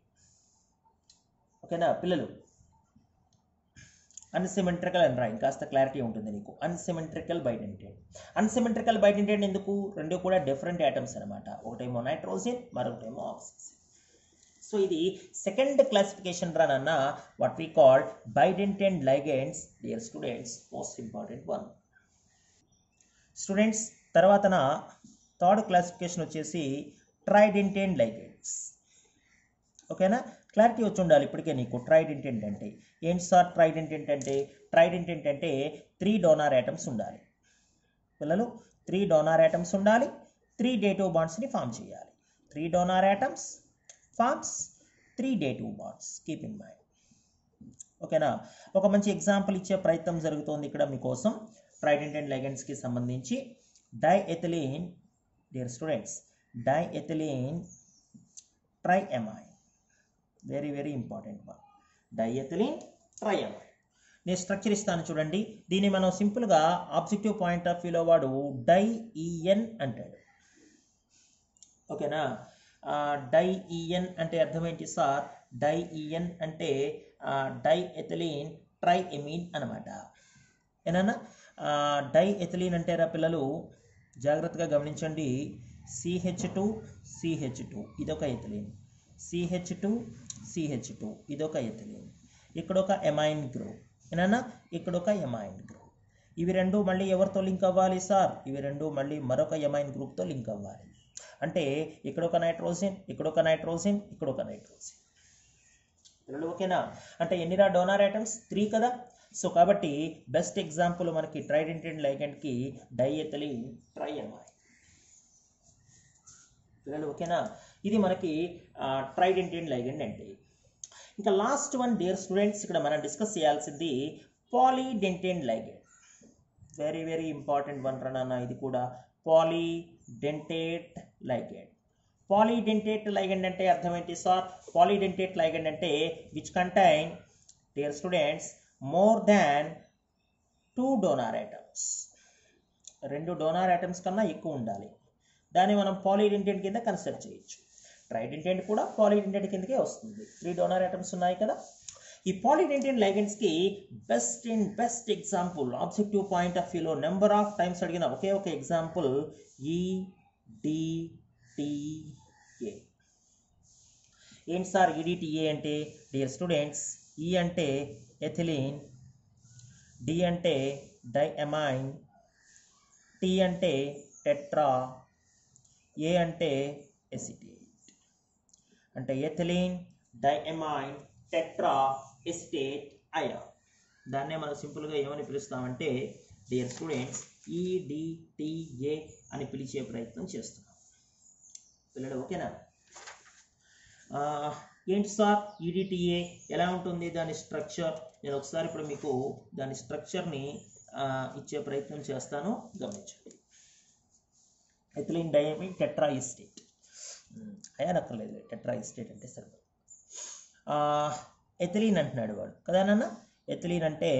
ఓకేనా పిల్లలు అన్సిమెట్రికల్ అని రా ఇంకాస్త క్లారిటీ ఉంటుంది నీకు అన్సిమెట్రికల్ బైడెంటెంట్ అన్సిమెట్రికల్ బైడెంటెంట్ ఎందుకు రెండు కూడా డిఫరెంట్ ఐటమ్స్ అనమాట ఒకటేమో నైట్రోజన్ మరొకటేమో ఆక్సిజన్ సో ఇది సెకండ్ క్లాసిఫికేషన్ రన్ అన్న what we call bidentate ligands dear students most important one students తర్వాతన థర్డ్ క్లాసిఫికేషన్ వచ్చేసి ట్రైడెంటెంట్ లైగెండ్స్ ఓకేనా క్లారిటీ వచ్చి ఉండాలి ఇప్పటికే నీకు ట్రైడెంటెంట్ అంటే ఏంటి సార్ ట్రైడెంటెంట్ అంటే ట్రైడెంటెంట్ అంటే త్రీ డోనార్ ఐటమ్స్ ఉండాలి పిల్లలు త్రీ డోనార్ ఐటమ్స్ ఉండాలి త్రీ డేటివ్ బాండ్స్ని ఫామ్ చేయాలి three donor atoms forms three dative bonds keep in mind ఓకేనా ఒక మంచి ఎగ్జాంపుల్ ఇచ్చే ప్రయత్నం జరుగుతోంది ఇక్కడ మీకోసం ట్రైడెంటెంట్ లెగెండ్స్కి సంబంధించి diethylene dear students diethylene triamine very very important one diethylene triamine నేను స్ట్రక్చర్ ఇస్తాను చూడండి దీన్ని మనం సింపుల్గా ఆబ్జెక్టివ్ పాయింట్ ఆఫ్ వ్యూలో వాడు డైఈఎన్ అంటాడు ఓకేనా డైఈఎన్ అంటే అర్థం ఏంటి సార్ డైఈఎన్ అంటే డై ఎథిలీన్ ట్రై ఎమీన్ అనమాట ఏనన్నా డై ఎథిలీన్ అంటే రా పిల్లలు జాగ్రత్తగా గమనించండి సిహెచ్ టూ సిహెచ్ టూ ఇదొక ethylene CH two CH two ఇదొక ఎథిలీన్ ఇక్కడ ఒక ఎమైన్ గ్రూప్ ఏనన్నా ఇక్కడ ఒక ఎమైన్ గ్రూప్ ఇవి రెండు మళ్ళీ ఎవరితో లింక్ అవ్వాలి సార్ ఇవి రెండు మళ్ళీ మరొక ఎమైన్ గ్రూప్తో లింక్ అవ్వాలి అంటే ఇక్కడ ఒక నైట్రోజన్ ఇక్కడ ఒక నైట్రోజన్ ఇక్కడ ఒక నైట్రోజన్ పిల్లలు ఓకేనా అంటే ఎన్నిరా డోనార్ ఐటమ్స్ త్రీ కదా సో కాబట్టి బెస్ట్ ఎగ్జాంపుల్ మనకి ట్రైడెంటెడ్ లైగెండ్కి డైఎథలిన్ ట్రైఎమైన్ పిల్లలు ఓకేనా ఇది మనకి ట్రైడెంటెడ్ లైగెండ్ అంటే ఇంకా లాస్ట్ వన్ డియర్ స్టూడెంట్స్ ఇక్కడ మనం డిస్కస్ చేయాల్సింది polydentate ligand very very important one రన్ ఇది కూడా పాలీడెంటేట్ లైగెండ్ పాలీడెంటేట్ లైగెండ్ అంటే అర్థం ఏంటి సార్ పాలీడెంటేట్ లైగెండ్ అంటే which contain dear students more than two donor atoms రెండు డోనార్ ఐటమ్స్ కన్నా ఎక్కువ ఉండాలి దాన్ని మనం పాలీడెంటెంట్ కింద కన్సిడర్ చేయొచ్చు ట్రైడెంటెంట్ కూడా పాలీడెంటెంట్ కిందకే వస్తుంది త్రీ డోనార్ ఐటమ్స్ ఉన్నాయి కదా ఈ పాలీడెంటెంట్ లైగెండ్స్కి best and best example objective point of వ్యూలో నెంబర్ ఆఫ్ టైమ్స్ అడిగిన ఒకే ఒక ఎగ్జాంపుల్ ఈ డిటిఏ ఏంటి సార్ ఈడిటిఏ అంటే డియర్ స్టూడెంట్స్ ఈ అంటే ఎథిలీన్ డి అంటే డైఎమైన్ టీ అంటే టెట్రా ఏ అంటే ఎసిటేట్ అంటే ethylene diamine tetra acetate ion దాన్నే మనం సింపుల్గా ఏమని పిలుస్తామంటే డియర్ స్టూడెంట్స్ ఈడిటిఏ అని పిలిచే ప్రయత్నం చేస్తున్నాం పిల్లలు ఓకేనా ఆ, ఏంటి సార్ ఈడిటిఏ ఎలా ఉంటుంది దాని స్ట్రక్చర్ నేను ఒకసారి ఇప్పుడు మీకు దాని స్ట్రక్చర్ని ఇచ్చే ప్రయత్నం చేస్తాను గమనించండి ethylene diamine tetra acetate ion అక్కర్లేదు టెట్రా ఇస్టేట్ అంటే సరిపోదు ఎథిలీన్ అంటున్నాడు వాడు కదా నాన్న ఎథిలీన్ అంటే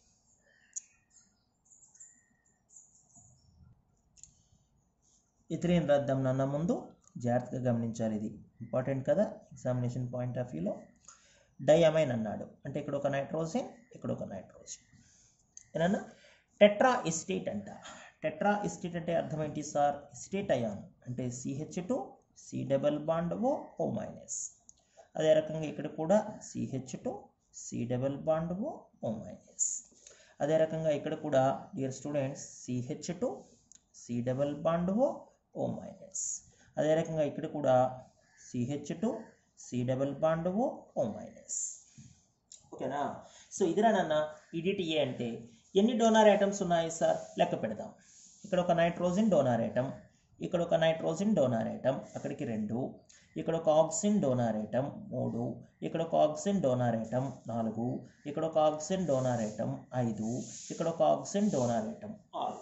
ఎథిలీన్ రాద్దాం నాన్న ముందు జాగ్రత్తగా గమనించాలి ఇది ఇంపార్టెంట్ కదా ఎగ్జామినేషన్ పాయింట్ ఆఫ్ వ్యూలో డైఅమైన్ అన్నాడు అంటే ఇక్కడ ఒక నైట్రోజన్ ఇక్కడ ఒక నైట్రోజన్ ఏనన్నా టెట్రా ఎస్టేట్ అంట టెట్రా ఎస్టేట్ అంటే అర్థం ఏంటి సార్ ఎస్టేట్ అయాన్ అంటే CH two C double bond O O minus అదే రకంగా ఇక్కడ కూడా CH two C double bond O O minus అదే రకంగా ఇక్కడ కూడా dear students CH two C double bond O O minus అదే రకంగా ఇక్కడ కూడా CH two C double bond O O minus ఓకేనా సో ఇదిరా నాన్న ఈడిటిఏ అంటే ఎన్ని డోనార్ ఐటమ్స్ ఉన్నాయి సార్ లెక్క పెడదాం ఇక్కడ ఒక నైట్రోజన్ డోనార్ ఐటమ్ ఇక్కడ ఒక నైట్రోజన్ డోనార్ ఐటమ్ అక్కడికి రెండు ఇక్కడ ఒక ఆక్సిజన్ డోనార్ ఐటమ్ మూడు ఇక్కడ ఒక ఆక్సిజన్ డోనార్ ఐటమ్ నాలుగు ఇక్కడ ఒక ఆక్సిజన్ డోనార్ ఐటమ్ ఐదు ఇక్కడ ఒక ఆక్సిజన్ డోనార్ ఐటమ్ ఆరు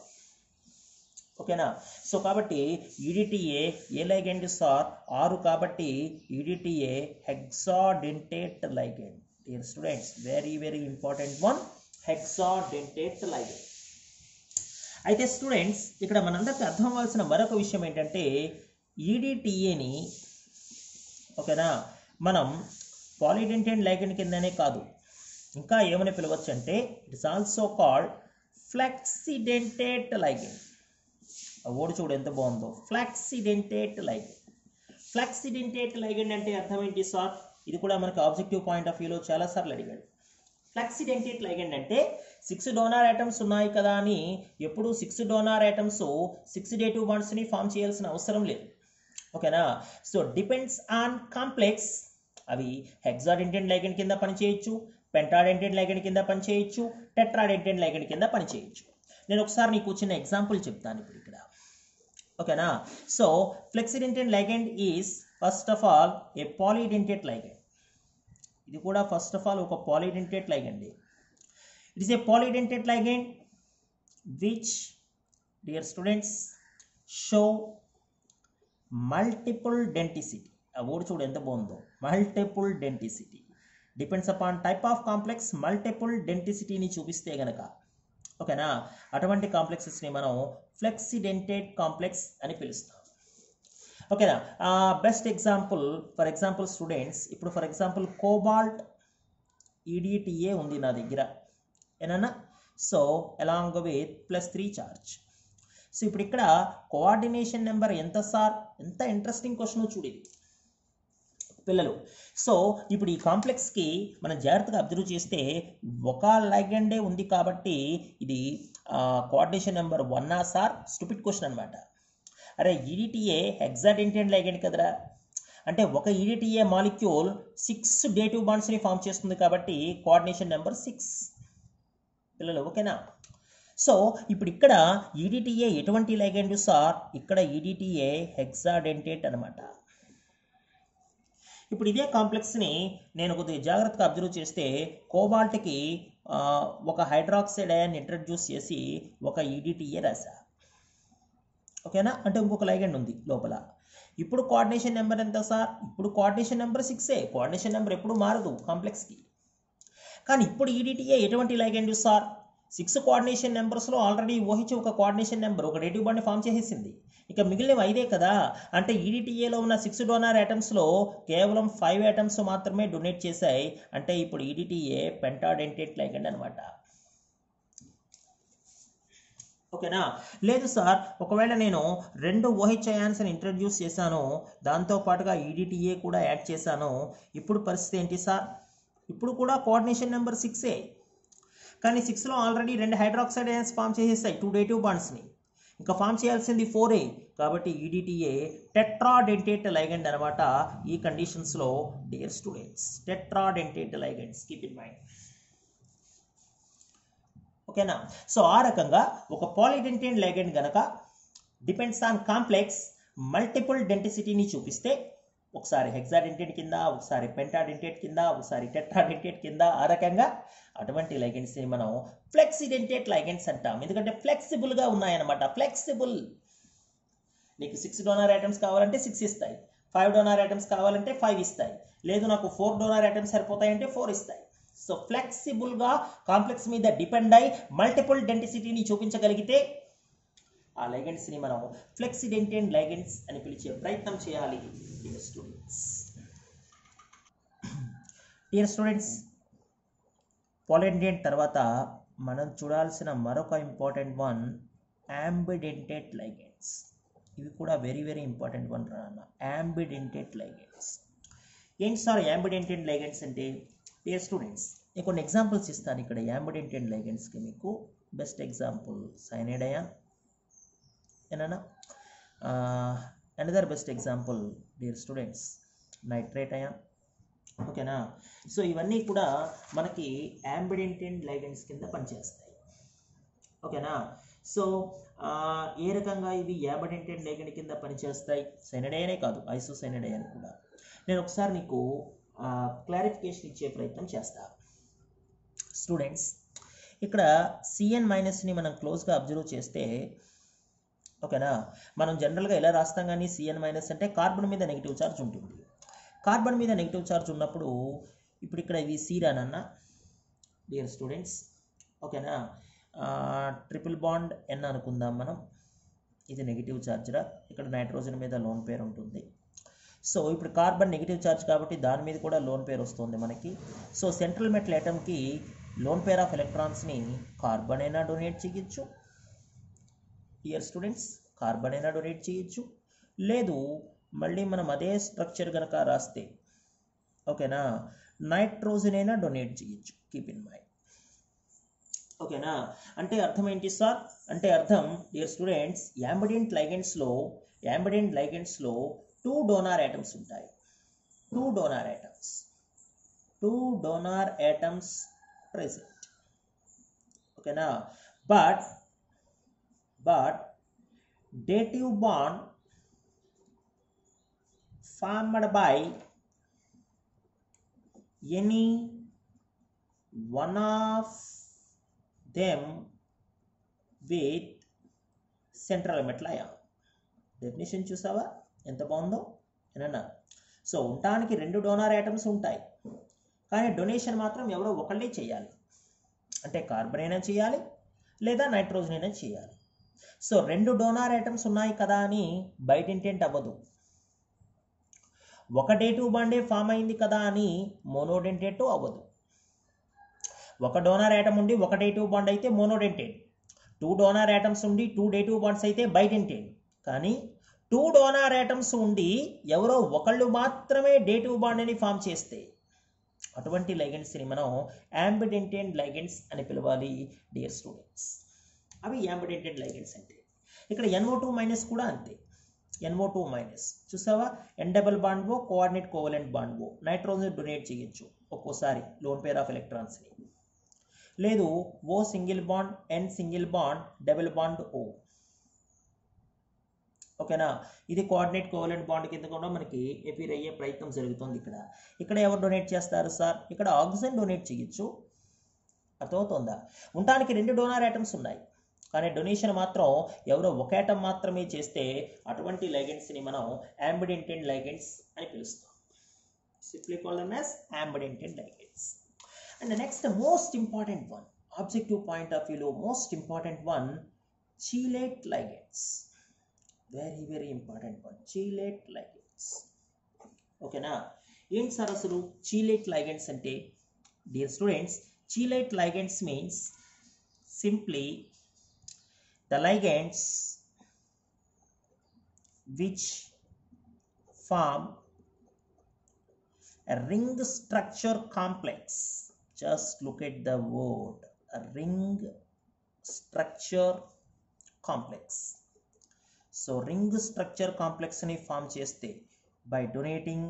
ఓకేనా సో కాబట్టి ఈడిటిఏ ఏ లైగెండ్ సార్ ఆరు కాబట్టి EDTA hexadentate ligand dear students very very important one hexadentate ligand అయితే స్టూడెంట్స్ ఇక్కడ మనందరికి అర్థం అవ్వాల్సిన మరొక విషయం ఏంటంటే ఈడిటిఏని ఓకేనా మనం పాలిడెంటెంట్ లైగెండ్ కిందనే కాదు ఇంకా ఏమని పిలవచ్చు అంటే it's also called flexidentate ligand ఆ ఓడి చూడు ఎంత బాగుందో ఫ్లెక్సిడెంటేట్ లైగెండ్ ఫ్లెక్సిడెంటేట్ లైగెండ్ అంటే అర్థం ఏంటి సార్ ఇది కూడా మనకి ఆబ్జెక్టివ్ పాయింట్ ఆఫ్ వ్యూలో చాలాసార్లు అడిగాడు ఫ్లెక్సిడెంటేట్ లైగెండ్ అంటే సిక్స్ డోనార్ ఐటమ్స్ ఉన్నాయి కదా అని ఎప్పుడు six donor atoms six dative బాండ్స్ని ఫామ్ చేయాల్సిన అవసరం లేదు ఓకేనా సో డిపెండ్స్ ఆన్ కాంప్లెక్స్ అవి హెక్సాడెంటెంట్ లైగెండ్ కింద పనిచేయచ్చు పెంటాడెంటెంట్ లైగెండ్ కింద పనిచేయచ్చు టెట్రాడెంటెంట్ లైగెండ్ కింద పనిచేయచ్చు నేను ఒకసారి నీకు చిన్న ఎగ్జాంపుల్ చెప్తాను ఇప్పుడు ఇక్కడ ఓకేనా so flexidentate ligand is first of all a polydentate ligand ఇది కూడా ఫస్ట్ ఆఫ్ ఆల్ ఒక polydentate ligand it is a polydentate ligand which dear students show multiple denticity ఆ వర్డ్ చూడు ఎంత బాగుందో multiple denticity depends upon type of complex multiple డెంటిసిటీని చూపిస్తే గనక ఓకేనా అటువంటి కాంప్లెక్సెస్ని మనం ఫ్లెక్సిడెంటెడ్ కాంప్లెక్స్ అని పిలుస్తాం ఓకేనా best example for example students ఇప్పుడు ఫర్ ఎగ్జాంపుల్ కోబాల్ట్ ఈడిటిఏ ఉంది నా దగ్గర ఏనన్నా so along with plus three charge so ఇప్పుడు ఇక్కడ కోఆర్డినేషన్ నెంబర్ ఎంత సార్ ఎంత ఇంట్రెస్టింగ్ క్వశ్చన్ చూడేది పిల్లలు సో ఇప్పుడు ఈ కాంప్లెక్స్కి మనం జాగ్రత్తగా అబ్జర్వ్ చేస్తే ఒక లైగెండే ఉంది కాబట్టి ఇది కోఆర్డినేషన్ నెంబర్ వన్ ఆ సార్ స్టూపిడ్ క్వశ్చన్ అనమాట అరే ఈడిటిఏ హెగ్జాడెంటెంట్ లైగెండ్ కదరా అంటే ఒక ఈడిటిఏ మాలిక్యూల్ సిక్స్ డేటివ్ బాండ్స్ని ఫామ్ చేస్తుంది కాబట్టి కోఆర్డినేషన్ నెంబర్ సిక్స్ పిల్లలు ఓకేనా సో ఇప్పుడు ఇక్కడ ఈడిటిఏ ఎటువంటి లైగెండ్ సార్ ఇక్కడ ఈడిటిఏ హెక్సాడెంటేట్ అనమాట ఇప్పుడు ఇదే కాంప్లెక్స్ని నేను కొద్దిగా జాగ్రత్తగా అబ్జర్వ్ చేస్తే కోబాల్ట్కి ఒక హైడ్రాక్సైడ్ అయాన్ని ఇంట్రడ్యూస్ చేసి ఒక ఈడిటిఏ రాశా ఓకేనా అంటే ఇంకొక లైగెండ్ ఉంది లోపల ఇప్పుడు కోఆర్డినేషన్ నెంబర్ ఎంత సార్ ఇప్పుడు కోఆర్డినేషన్ నెంబర్ సిక్సే కోఆర్డినేషన్ నెంబర్ ఎప్పుడు మారదు కాంప్లెక్స్కి కానీ ఇప్పుడు ఈడిటిఏ ఎటువంటి లైగెండ్ సార్ సిక్స్ కోఆర్డినేషన్ నెంబర్స్లో ఆల్రెడీ ఊహించి ఒక కోఆర్డినేషన్ నెంబర్ ఒక డేటివ్ బాండ్ని ఫామ్ చేసేసింది ఇక మిగిలినవి ఐదే కదా అంటే ఈడిటిఏలో ఉన్న సిక్స్ డోనార్ ఐటమ్స్లో కేవలం ఫైవ్ ఐటమ్స్ మాత్రమే డొనేట్ చేశాయి అంటే ఇప్పుడు ఈడిటిఏ పెంటాడెంటేట్ లైగెండ్ అనమాట ఓకేనా లేదు సార్ ఒకవేళ నేను రెండు ఓహెచ్ అయాన్స్ని ఇంట్రడ్యూస్ చేశాను దాంతో పాటుగా ఈడిటిఏ కూడా యాడ్ చేశాను ఇప్పుడు పరిస్థితి ఏంటి సార్ ఇప్పుడు కూడా కోఆర్డినేషన్ నెంబర్ సిక్సే కానీ సిక్స్లో ఆల్రెడీ రెండు హైడ్రాక్సైడ్ అయాన్స్ ఫామ్ చేసేస్తాయి టూ డేటివ్ బాండ్స్ని ఇంకా ఫామ్ చేయాల్సింది ఫోర్ ఏ కాబట్టి ఈడిటిఏ టెట్రాడెంటేట్ లైగెండ్ అనమాట ఈ కండిషన్స్లో dear students tetradentate ligands keep in mind ఓకేనా సో ఆ రకంగా ఒక పాలిడెంటేట్ లైగెండ్ గనక డిపెండ్స్ ఆన్ కాంప్లెక్స్ మల్టిపుల్ డెంటిసిటీని చూపిస్తే ఒకసారి హెక్సాడెంటేట్ కింద ఒకసారి పెంటాడెంటేట్ కింద ఒకసారి టెట్రాడెంటేట్ కింద ఆ రకంగా అటువంటి లైగెండ్స్ని మనం ఫ్లెక్సిడెంటేట్ లైగెండ్స్ అంటాం ఎందుకంటే ఫ్లెక్సిబుల్గా ఉన్నాయన్నమాట ఫ్లెక్సిబుల్ నీకు సిక్స్ డోనార్ ఐటమ్స్ కావాలంటే సిక్స్ ఇస్తాయి ఫైవ్ డోనార్ ఐటమ్స్ కావాలంటే ఫైవ్ ఇస్తాయి లేదు నాకు ఫోర్ డోనార్ ఐటమ్స్ సరిపోతాయంటే ఫోర్ ఇస్తాయి సో ఫ్లెక్సిబుల్గా కాంప్లెక్స్ మీద డిపెండ్ అయి మల్టిపుల్ డెంటిసిటీని చూపించగలిగితే ఆ లైగెండ్స్ని మనం ఫ్లెక్సిడెంటెంట్ లైగెండ్స్ అని పిలిచే ప్రయత్నం చేయాలి dear students dear students polydentate తర్వాత మనం చూడాల్సిన మరొక ఇంపార్టెంట్ వన్ యాంబిడెంటెడ్ లైగెండ్స్ ఇవి కూడా వెరీ వెరీ ఇంపార్టెంట్ వన్ రా అన్న యాంబిడెంటెడ్ లైగెండ్స్ ఏంటి సార్ యాంబిడెంటెడ్ లైగెండ్స్ అంటే డియర్ స్టూడెంట్స్ నేను కొన్ని ఎగ్జాంపుల్స్ ఇస్తాను ఇక్కడ యాంబిడెంటెడ్ లైగెండ్స్కి మీకు బెస్ట్ ఎగ్జాంపుల్ సైనైడయాన్ ఏనా another best example dear students nitrate ion ఓకేనా సో ఇవన్నీ కూడా మనకి యాంబిడెంటెడ్ లైగెండ్స్ కింద పనిచేస్తాయి ఓకేనా సో ఆ, ఏ రకంగా ఇవి యాబడెంటెడ్ లైగెండ్ కింద పనిచేస్తాయి సైనడయానే కాదు ఐసోసైనడయాన్ కూడా నేను ఒకసారి నీకు క్లారిఫికేషన్ ఇచ్చే ప్రయత్నం చేస్తా స్టూడెంట్స్ ఇక్కడ సిఎన్ మైనస్ని మనం క్లోజ్గా అబ్జర్వ్ చేస్తే ఓకేనా మనం జనరల్గా ఎలా రాస్తాం కానీ సిఎన్ మైనస్ అంటే కార్బన్ మీద నెగిటివ్ ఛార్జ్ ఉంటుంది కార్బన్ మీద నెగిటివ్ ఛార్జ్ ఉన్నప్పుడు ఇప్పుడు ఇక్కడ ఇవి సీరానన్న డియర్ స్టూడెంట్స్ ఓకేనా ట్రిపుల్ బాండ్ ఎన్ అనుకుందాం మనం ఇది నెగిటివ్ ఛార్జ్రా ఇక్కడ నైట్రోజన్ మీద లోన్ పేరు ఉంటుంది సో ఇప్పుడు కార్బన్ నెగిటివ్ ఛార్జ్ కాబట్టి దాని మీద కూడా లోన్ పేరు వస్తుంది మనకి సో సెంట్రల్ మెటల్ ఐటమ్కి లోన్ పేర్ ఆఫ్ ఎలక్ట్రాన్స్ని కార్బన్ అయినా డొనేట్ చేయొచ్చు ఇయర్ స్టూడెంట్స్ కార్బన్ అయినా డొనేట్ చేయొచ్చు లేదు మళ్ళీ మనం అదే స్ట్రక్చర్ కనుక రాస్తే ఓకేనా నైట్రోజన్ అయినా డొనేట్ చేయొచ్చు కీప్ ఇన్ మైండ్ ఓకేనా అంటే అర్థం ఏంటి సార్ అంటే అర్థం డియర్ స్టూడెంట్స్ యాంబిడెంట్ లైగెండ్స్లో యాంబిడెంట్ లైగెండ్స్లో టూ డోనార్ ఐటమ్స్ ఉంటాయి two donor atoms two donor atoms present ఓకేనా but but dative bond formed by any one of them with central metal ion definition చూసావా ఎంత బాగుందో ఏనన్నా సో ఉండటానికి రెండు డోనార్ ఐటమ్స్ ఉంటాయి కానీ డొనేషన్ మాత్రం ఎవరో ఒకళ్ళే చేయాలి అంటే కార్బన్ అయినా చేయాలి లేదా నైట్రోజన్ అయినా చేయాలి సో రెండు డోనార్ ఐటమ్స్ ఉన్నాయి కదా అని బయట ఇంటెంట్ అవ్వదు ఒక డేటివ్ బాండే ఫామ్ అయింది కదా అని మోనోడెంటేట్ అవ్వదు ఒక డోనార్ ఐటమ్ ఉండి ఒక డేటివ్ బాండ్ అయితే మోనోడెంటేట్ టూ డోనార్ ఐటమ్స్ ఉండి టూ డేటివ్ బాండ్స్ అయితే బైడెంటేట్ కానీ టూ డోనార్ ఐటమ్స్ ఉండి ఎవరో ఒకళ్ళు మాత్రమే డేటివ్ బాండ్ని ఫామ్ చేస్తే అటువంటి లైగెండ్స్ని మనం యాంబిడెంటెడ్ లైగెండ్స్ అని పిలవాలి డియర్ స్టూడెంట్స్ అవి యాంబిడెంటెడ్ లైగెండ్స్ అంటే ఇక్కడ ఎన్ఓ టూ మైనస్ కూడా అంతే ఎన్ఓ టూ మైనస్ చూసావా ఎన్ డబల్ బాండ్వో కోఆర్డినేట్ కోవలెంట్ బాండ్వో నైట్రోజన్ డొనేట్ చేయొచ్చు ఒక్కోసారి లోన్ పేర్ ఆఫ్ ఎలక్ట్రాన్స్ని లేదు O single bond N single bond double bond O ఓకేనా ఇది కోఆర్డినేట్ కోవలెంట్ బాండ్ కింద కూడా మనకి ఎపీర్ అయ్యే ప్రయత్నం జరుగుతుంది ఇక్కడ ఇక్కడ ఎవరు డొనేట్ చేస్తారు సార్ ఇక్కడ ఆక్సిజన్ డొనేట్ చేయొచ్చు అర్థమవుతుందా ఉండటానికి రెండు డోనార్ ఐటమ్స్ ఉన్నాయి కానీ డొనేషన్ మాత్రం ఎవరో ఒక ఐటమ్ మాత్రమే చేస్తే అటువంటి లైగెండ్స్ని మనం యాంబిడెంటెడ్ లైగెండ్స్ అని పిలుస్తాం simply call them as ambidentate ligands and next most important one objective point of వ్యూలో most important one chelate ligands very very important one chelate ligands ఓకేనా ఏంటి సార్ అసలు చీలేట్ లైగెండ్స్ అంటే dear students chelate ligands means simply the ligands which form a ring structure complex just look at the word a ring structure complex so ring structure complex ని ఫామ్ చేస్తే by donating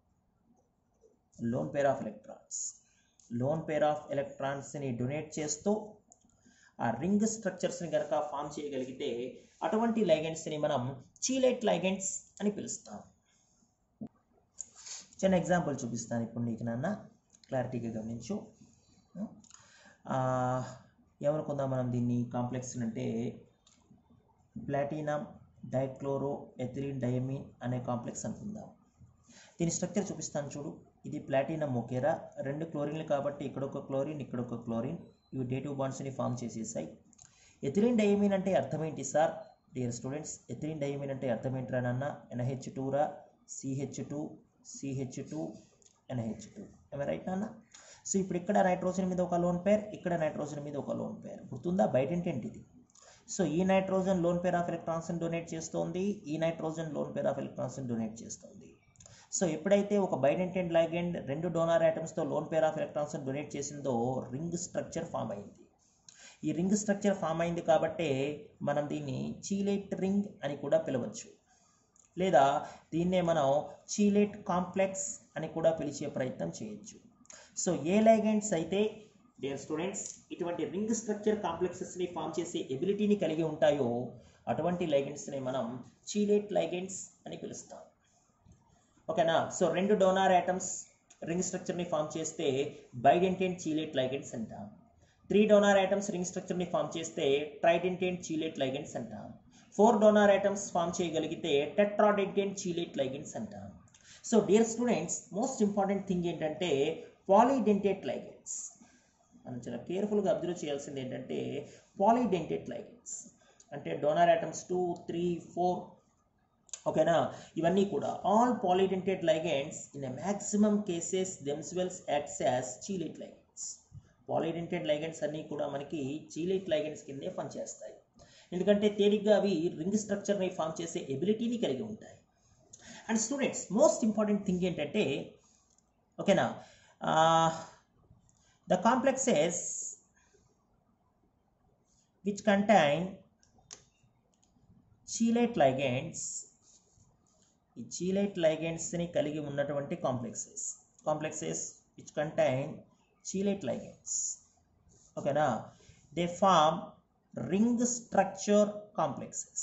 lone pair of electrons lone pair of ఎలక్ట్రాన్స్ని డొనేట్ చేస్తూ ఆ రింగ్ స్ట్రక్చర్స్ని కనుక ఫామ్ చేయగలిగితే అటువంటి లైగెండ్స్ని మనం చీలైట్ లైగెండ్స్ అని పిలుస్తాం చిన్న ఎగ్జాంపుల్ చూపిస్తాను ఇప్పుడు నీకు నాన్న క్లారిటీగా గమనించు ఆ, ఏమనుకుందాం మనం దీన్ని కాంప్లెక్స్ అంటే ప్లాటినం డైక్లోరో ఎథిలిన్ డయమిన్ అనే కాంప్లెక్స్ అనుకుందాం దీని స్ట్రక్చర్ చూపిస్తాను చూడు ఇది ప్లాటినం ఒకేరా రెండు క్లోరిన్లు కాబట్టి ఇక్కడ ఒక క్లోరిన్ ఇక్కడ ఒక క్లోరిన్ ఇవి డేటివ్ బాండ్స్ని ఫామ్ చేసేసాయి ఎథిలిన్ డయమిన్ అంటే అర్థం ఏంటి sir dear students ethylene diamine అంటే అర్థం ఏంట్రా నాన్న ఎన్హెచ్ టూ రా CH two CH two NH two right నాన్న సో ఇప్పుడు ఇక్కడ నైట్రోజన్ మీద ఒక లోన్ పేర్ ఇక్కడ నైట్రోజన్ మీద ఒక లోన్ పేర్ గుర్తుందా బయట ఏంటి ఇది సో ఈ nitrogen lone pair of electrons donate చేస్తోంది ఈ nitrogen lone pair of electrons donate చేస్తోంది సో ఎప్పుడైతే ఒక బైడెంటెంట్ లైగెండ్ రెండు డోనార్ ఐటమ్స్తో lone pair of electrons donate చేసిందో రింగ్ స్ట్రక్చర్ ఫామ్ అయింది ఈ రింగ్ స్ట్రక్చర్ ఫామ్ అయింది కాబట్టే మనం దీన్ని చీలేట్ రింగ్ అని కూడా పిలవచ్చు లేదా దీన్నే మనం చీలేట్ కాంప్లెక్స్ అని కూడా పిలిచే ప్రయత్నం చేయొచ్చు సో ఏ లైగెండ్స్ అయితే డియర్ స్టూడెంట్స్ ఇటువంటి రింగ్ స్ట్రక్చర్ కాంప్లెక్సెస్ని ఫామ్ చేసే ఎబిలిటీని కలిగి ఉంటాయో అటువంటి లైగెండ్స్ని మనం చీలేట్ లైగెండ్స్ అని పిలుస్తాం ఓకేనా సో రెండు డోనార్ ఐటమ్స్ రింగ్ స్ట్రక్చర్ని ఫామ్ చేస్తే బైడెంటెంట్ చీలేట్ లైగెండ్స్ అంటాం త్రీ డోనార్ ఐటమ్స్ రింగ్ స్ట్రక్చర్ని ఫామ్ చేస్తే ట్రైడెంటెంట్ చీలేట్ లైగెండ్స్ అంటాం ఫోర్ డోనార్ ఐటమ్స్ ఫామ్ చేయగలిగితే టెట్రాడెంటెంట్ చీలేట్ లైగెండ్స్ అంటాం so dear students most important thing ఏంటంటే పాలీడెంటేట్ లైగెండ్స్ మనం చాలా కేర్ఫుల్గా అబ్జర్వ్ చేయాల్సింది ఏంటంటే పాలీడెంటేట్ లైగెండ్స్ అంటే donor atoms two three four ఓకేనా ఇవన్నీ కూడా all polydentate ligands in a maximum cases themselves acts as చీలేట్ ligands polydentate ligands అన్నీ కూడా మనకి చీలేట్ లైగెండ్స్ కిందే పనిచేస్తాయి ఎందుకంటే తేలిగ్గా అవి రింగ్ స్ట్రక్చర్ని ఫామ్ చేసే ఎబిలిటీని కలిగి ఉంటాయి and students most important thing ఏంటంటే ఓకేనా the complexes which contain chelate ligands ఈ చీలేట్ లైగెండ్స్ని కలిగి ఉన్నటువంటి complexes complexes which contain chelate ligands ఓకేనా they form ring structure complexes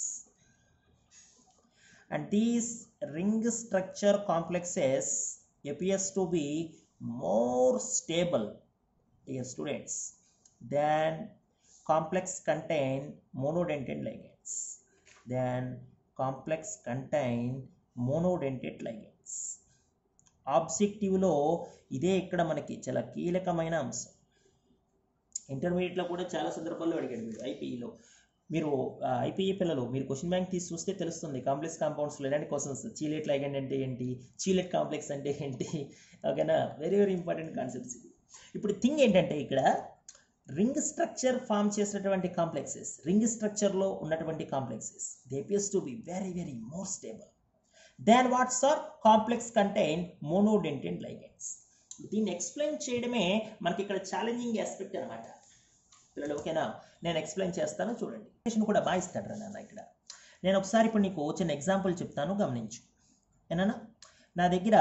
and these ring structure complexes appears to be more stable dear students than complex contain monodentate ligands than complex contain monodentate ligands ఆబ్జెక్టివ్లో ఇదే ఇక్కడ మనకి చాలా కీలకమైన అంశం ఇంటర్మీడియట్లో కూడా చాలా సందర్భాల్లో అడిగాడు మీరు ఐపీఈలో మీరు ఐపీఈ పిల్లలు మీరు క్వశ్చన్ బ్యాంక్ తీసి చూస్తే తెలుస్తుంది కాంప్లెక్స్ కాంపౌండ్స్లో ఎలాంటి క్వశ్చన్స్ చీలెట్ లైగండ్ అంటే ఏంటి చీలెట్ కాంప్లెక్స్ అంటే ఏంటి ఓకేనా వెరీ వెరీ ఇంపార్టెంట్ కాన్సెప్ట్స్ ఇవి ఇప్పుడు థింగ్ ఏంటంటే ఇక్కడ రింగ్ స్ట్రక్చర్ ఫామ్ చేసినటువంటి కాంప్లెక్సెస్ రింగ్ స్ట్రక్చర్లో ఉన్నటువంటి complexes they appears to be very very more stable than what's are complex contain monodentate ligands దీన్ని ఎక్స్ప్లెయిన్ చేయడమే మనకి ఇక్కడ ఛాలెంజింగ్ ఆస్పెక్ట్ అనమాట పిల్లలు ఓకేనా నేను ఎక్స్ప్లెయిన్ చేస్తాను చూడండి క్వశ్చన్ కూడా బాగా ఇస్తాడు రా నాన్న ఇక్కడ నేను ఒకసారి ఇప్పుడు నీకు చిన్న ఎగ్జాంపుల్ చెప్తాను గమనించు ఏనా నా దగ్గర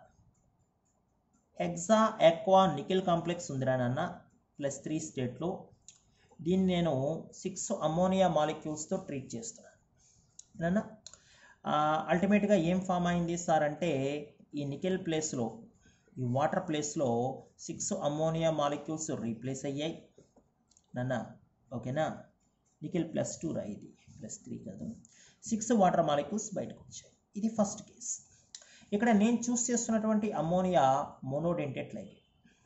ఎగ్జా ఎక్వా నికెల్ కాంప్లెక్స్ ఉందిరా నాన్న ప్లస్ త్రీ స్టేట్లో దీన్ని నేను సిక్స్ అమోనియా మాలిక్యూల్స్తో ట్రీట్ చేస్తున్నాను ఏనా అల్టిమేట్గా ఏం ఫామ్ అయింది సార్ అంటే ఈ నికెల్ ప్లేస్లో ఈ వాటర్ ప్లేస్లో సిక్స్ అమోనియా మాలిక్యూల్స్ రీప్లేస్ అయ్యాయి నాన్న ఓకేనా నికెల్ ప్లస్ టూ రా ఇది ప్లస్ త్రీ కాదు సిక్స్ వాటర్ మాలిక్యూల్స్ బయటకు వచ్చాయి ఇది ఫస్ట్ కేస్ ఇక్కడ నేను చూస్ చేస్తున్నటువంటి అమోనియా మోనోడెంటెట్ లైగెండ్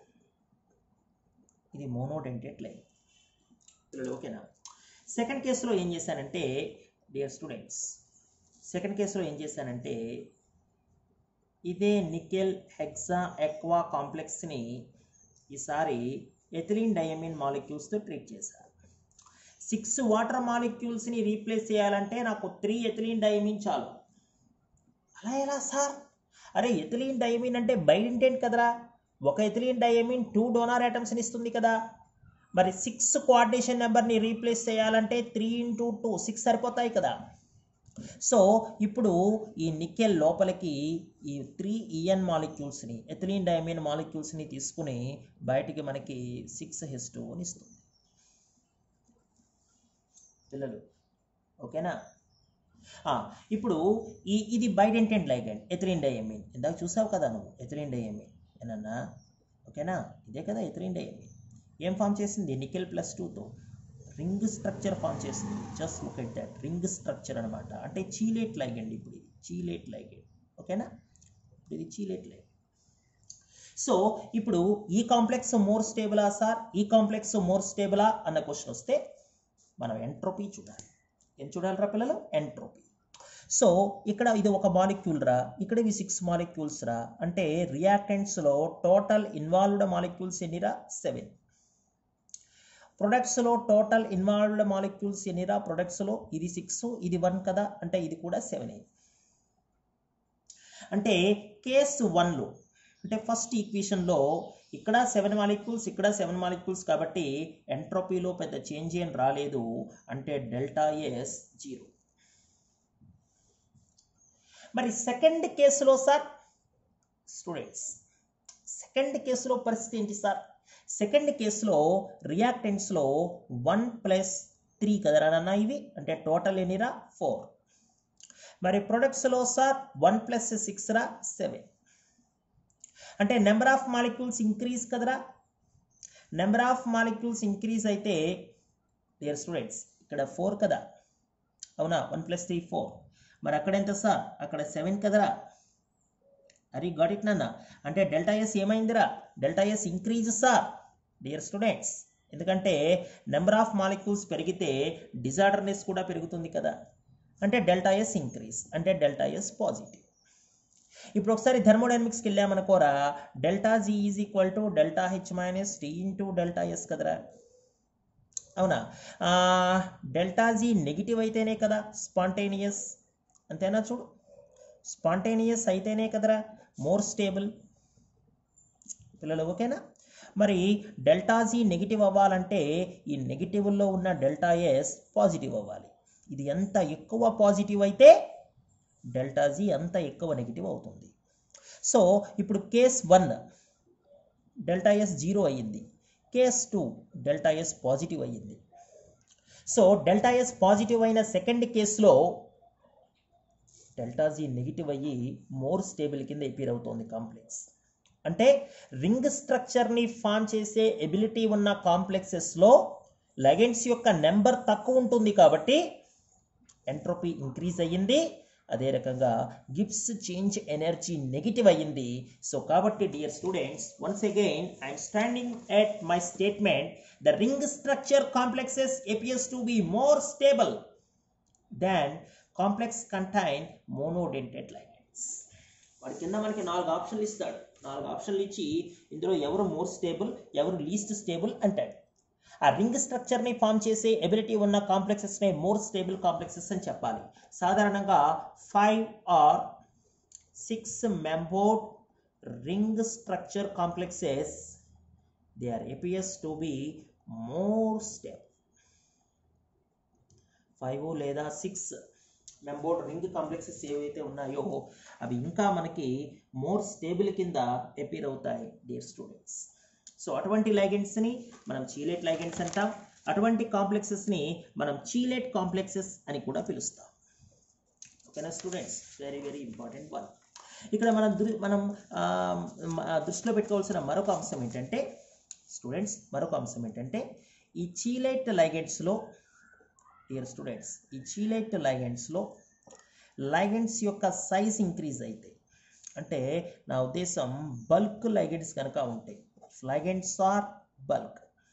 ఇది మోనోడెంటెట్ లైగెండ్ పిల్లలు ఓకేనా సెకండ్ కేసులో ఏం చేశానంటే డియర్ స్టూడెంట్స్ సెకండ్ కేసులో ఏం చేశానంటే ఇదే నికెల్ హెక్సా ఎక్వా కాంప్లెక్స్ని ఈసారి ఎథిలీన్ డయమిన్ మాలిక్యూల్స్తో ట్రీట్ చేశారు సిక్స్ వాటర్ మాలిక్యూల్స్ని రీప్లేస్ చేయాలంటే నాకు త్రీ ఎథిలీన్ డయమిన్ చాలు అలా ఎలా సార్ అరే ఎథిలీన్ డయమిన్ అంటే బైడింటెంట్ కదరా ఒక ఎథిలీన్ డయమిన్ టూ డోనార్ ఐటమ్స్ని ఇస్తుంది కదా మరి సిక్స్ కోఆర్డినేషన్ నెంబర్ని రీప్లేస్ చేయాలంటే త్రీ ఇంటూ టూ సిక్స్ సరిపోతాయి కదా సో ఇప్పుడు ఈ నికెల్ లోపలికి ఈ త్రీ ఈఎన్ మాలిక్యూల్స్ని ఎథిలీన్ డైమిన్ మాలిక్యూల్స్ని తీసుకుని బయటికి మనకి సిక్స్ హెచ్ టూ అని ఇస్తుంది పిల్లలు ఓకేనా ఆ, ఇప్పుడు ఈ ఇది బైడెంటెంట్ లైగండ్ ఎథిలీన్ డైఎమిన్ ఇందాక చూసావు కదా నువ్వు ఎథిలీన్ డైఎమిన్ ఏనన్నా ఓకేనా ఇదే కదా ఎథిలీన్ డైఎమిన్ ఏం ఫామ్ చేసింది నికెల్ ప్లస్ టూతో రింగ్ స్ట్రక్చర్ ఫామ్ చేసింది just look at that ring structure అనమాట అంటే చీలేట్ లైగండ్ ఇప్పుడు ఇది చీలేట్ లైగండ్ ఓకేనా ఇప్పుడు ఇది చీలేట్ లైగండ్ సో ఇప్పుడు ఈ కాంప్లెక్స్ మోర్ స్టేబులా సార్ ఈ కాంప్లెక్స్ మోర్ స్టేబులా అన్న క్వశ్చన్ వస్తే మనం ఎంట్రోపీ చూడాలి ఏం చూడాలిరా పిల్లలు ఎంట్రోపీ సో ఇక్కడ ఇది ఒక మాలిక్యూల్ రా ఇక్కడ ఇవి సిక్స్ మాలిక్యూల్స్ రా అంటే రియాక్టెంట్స్లో టోటల్ ఇన్వాల్వ్డ్ మాలిక్యూల్స్ ఎన్నిరా సెవెన్ ప్రొడక్ట్స్లో టోటల్ ఇన్వాల్వ్డ్ మాలిక్యూల్స్ ఎన్నిరా ప్రొడక్ట్స్లో ఇది సిక్స్ ఇది వన్ కదా అంటే ఇది కూడా సెవెన్ అయింది అంటే కేసు వన్లో అంటే ఫస్ట్ ఈక్వేషన్లో ఇక్కడ సెవెన్ మాలిక్యూల్స్ ఇక్కడ సెవెన్ మాలిక్యూల్స్ కాబట్టి ఎంట్రోపీలో పెద్ద చేంజ్ ఏం రాలేదు అంటే డెల్టా ఎస్ జీరో మరి సెకండ్ కేసులో సార్ స్టూడెంట్స్ సెకండ్ కేసులో పరిస్థితి ఏంటి సార్ సెకండ్ కేసులో రియాక్టెంట్స్లో వన్ ప్లస్ త్రీ కదరానన్నా ఇవి అంటే టోటల్ ఎన్నిరా ఫోర్ మరి ప్రొడక్ట్స్లో సార్ వన్ ప్లస్ సిక్స్ రా సెవెన్ అంటే నెంబర్ ఆఫ్ మాలిక్యూల్స్ ఇంక్రీజ్ కదరా నెంబర్ ఆఫ్ మాలిక్యూల్స్ ఇంక్రీజ్ అయితే డియర్ స్టూడెంట్స్ ఇక్కడ ఫోర్ కదా అవునా వన్ ప్లస్ త్రీ ఫోర్ మరి అక్కడ ఎంత సార్ అక్కడ సెవెన్ కదరా అరే గాట్ ఇట్ నాన్న అంటే డెల్టా ఎస్ ఏమైందిరా delta S increase sir dear students ఎందుకంటే నెంబర్ ఆఫ్ మాలిక్యూల్స్ పెరిగితే డిజార్డర్నెస్ కూడా పెరుగుతుంది కదా అంటే డెల్టా ఎస్ ఇంక్రీజ్ అంటే డెల్టా ఎస్ పాజిటివ్ ఇప్పుడు ఒకసారి థర్మోడైనమిక్స్కి వెళ్ళామనుకోరా delta G is equal to delta H minus T into delta S కదరా అవునా డెల్టా జీ నెగిటివ్ అయితేనే కదా స్పాంటేనియస్ అంతేనా చూడు స్పాంటేనియస్ అయితేనే కదరా మోర్ స్టేబుల్ పిల్లలు ఓకేనా మరి డెల్టా జీ నెగిటివ్ అవ్వాలంటే ఈ నెగిటివ్లో ఉన్న డెల్టా ఎస్ పాజిటివ్ అవ్వాలి ఇది ఎంత ఎక్కువ పాజిటివ్ అయితే డెల్టా జీ అంత ఎక్కువ నెగిటివ్ అవుతుంది సో ఇప్పుడు case one delta S zero అయ్యింది case two delta S positive అయ్యింది సో డెల్టా ఎస్ పాజిటివ్ అయిన సెకండ్ కేసులో డెల్టా జీ నెగిటివ్ అయ్యి మోర్ స్టేబుల్ కింద ఎపీర్ అవుతోంది కాంప్లెక్స్ అంటే రింగ్ స్ట్రక్చర్ని ఫామ్ చేసే ఎబిలిటీ ఉన్న కాంప్లెక్సెస్లో లెగెండ్స్ యొక్క నెంబర్ తక్కువ ఉంటుంది కాబట్టి ఎంట్రోపీ ఇంక్రీజ్ అయ్యింది అదే రకంగా గిబ్స్ చేంజ్ ఎనర్జీ నెగిటివ్ అయ్యింది సో కాబట్టి dear students once again I'm standing at my statement the ring structure complexes appears to be more stable than complex contain monodentate ligands వాడి కింద మనకి నాలుగు ఆప్షన్లు ఇస్తాడు నాలుగు ఆప్షన్లు ఇచ్చి ఇందులో ఎవరు మోర్ స్టేబుల్ ఎవరు లీస్ట్ స్టేబుల్ అంటాడు ఆ రింగ్ స్ట్రక్చర్ని ఫామ్ చేసే ఎబిలిటీ ఉన్న కాంప్లెక్సెస్ని మోర్ స్టేబుల్ కాంప్లెక్సెస్ అని చెప్పాలి సాధారణంగా five or six membered ring structure complexes they are appears to be more stable five లేదా సిక్స్ మెంబోర్డ్ రింగ్ కాంప్లెక్సెస్ ఏవైతే ఉన్నాయో అవి ఇంకా మనకి మోర్ స్టేబుల్ కింద ఎపీర్ అవుతాయి డియర్ స్టూడెంట్స్ సో అటువంటి లైగెండ్స్ని మనం చీలేట్ లైగెండ్స్ అంటాం అటువంటి కాంప్లెక్సెస్ని మనం చీలేట్ కాంప్లెక్సెస్ అని కూడా పిలుస్తాం ఓకేనా students very very important one ఇక్కడ మనం దృ మనం ఆ, మ- దృష్టిలో పెట్టుకోవాల్సిన మరొక అంశం ఏంటంటే స్టూడెంట్స్ మరొక అంశం ఏంటంటే ఈ చీలైట్ లైగెండ్స్లో డియర్ స్టూడెంట్స్ ఈ చీలైట్ లైగెండ్స్లో లైగెండ్స్ యొక్క సైజ్ ఇంక్రీజ్ అయితే అంటే నా ఉద్దేశం బల్క్ లైగెండ్స్ కనుక ఉంటాయి లైగెండ్స్ ఆర్ బల్క్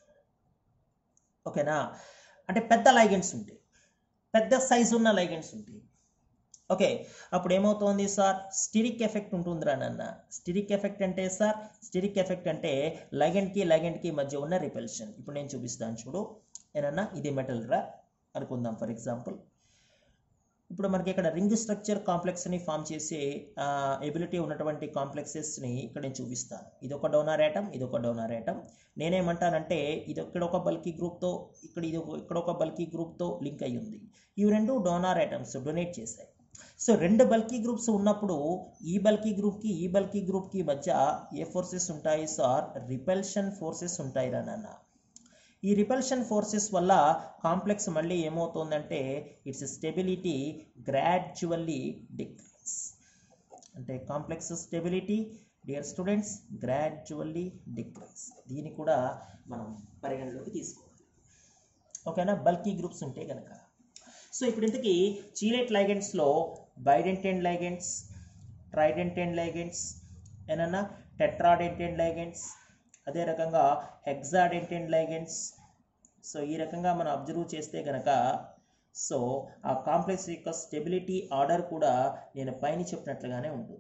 ఓకేనా అంటే పెద్ద లైగెండ్స్ ఉంటాయి పెద్ద సైజు ఉన్న లైగెండ్స్ ఉంటాయి ఓకే అప్పుడు ఏమవుతోంది సార్ స్టిరిక్ ఎఫెక్ట్ ఉంటుందిరా నాన్న స్టిరిక్ ఎఫెక్ట్ అంటే సార్ స్టిరిక్ ఎఫెక్ట్ అంటే లైగెండ్కి లైగెండ్కి మధ్య ఉన్న రిపల్షన్ ఇప్పుడు నేను చూపిస్తాను చూడు ఏనన్నా ఇది మెటల్ రా అనుకుందాం ఫర్ ఎగ్జాంపుల్ ఇప్పుడు మనకి ఇక్కడ రింగ్ స్ట్రక్చర్ కాంప్లెక్స్ని ఫామ్ చేసే ఎబిలిటీ ఉన్నటువంటి కాంప్లెక్సెస్ని ఇక్కడ నేను చూపిస్తాను ఇది ఒక డోనార్ యాటమ్ ఇది ఒక డోనార్ యాటమ్ నేనేమంటానంటే ఇది ఇక్కడ ఒక బల్కీ గ్రూప్తో ఇక్కడ ఇది ఒక- ఇక్కడ ఒక బల్కీ గ్రూప్తో లింక్ అయి ఉంది ఇవి రెండు డోనార్ ఐటమ్స్ డొనేట్ చేశాయి సో రెండు బల్కీ గ్రూప్స్ ఉన్నప్పుడు ఈ బల్కీ గ్రూప్కి ఈ బల్కీ గ్రూప్కి మధ్య ఏ ఫోర్సెస్ ఉంటాయి సార్ రిపల్షన్ ఫోర్సెస్ ఉంటాయి రా నాన్న ఈ రిపల్షన్ ఫోర్సెస్ వల్ల కాంప్లెక్స్ మళ్ళీ ఏమవుతుందంటే ఇట్స్ స్టెబిలిటీ గ్రాడ్యువల్లీ డిక్రీస్ అంటే complex stability dear students gradually decrease దీన్ని కూడా మనం పరిగణలోకి తీసుకోవాలి ఓకేనా బల్కీ గ్రూప్స్ ఉంటే కనుక సో ఇప్పుడు ఇంతకీ చీలేట్ లైగెండ్స్లో బైడెంటెండ్ లైగెండ్స్ ట్రైడెంటెండ్ లైగెండ్స్ ఏనన్నా టెట్రాడెంటెండ్ లైగెండ్స్ అదే రకంగా హెక్సాడెంటెండ్ లైగెండ్స్ సో ఈ రకంగా మనం అబ్జర్వ్ చేస్తే గనక సో ఆ కాంప్లెక్స్ యొక్క స్టెబిలిటీ ఆర్డర్ కూడా నేను పైన చెప్పినట్లుగానే ఉంటుంది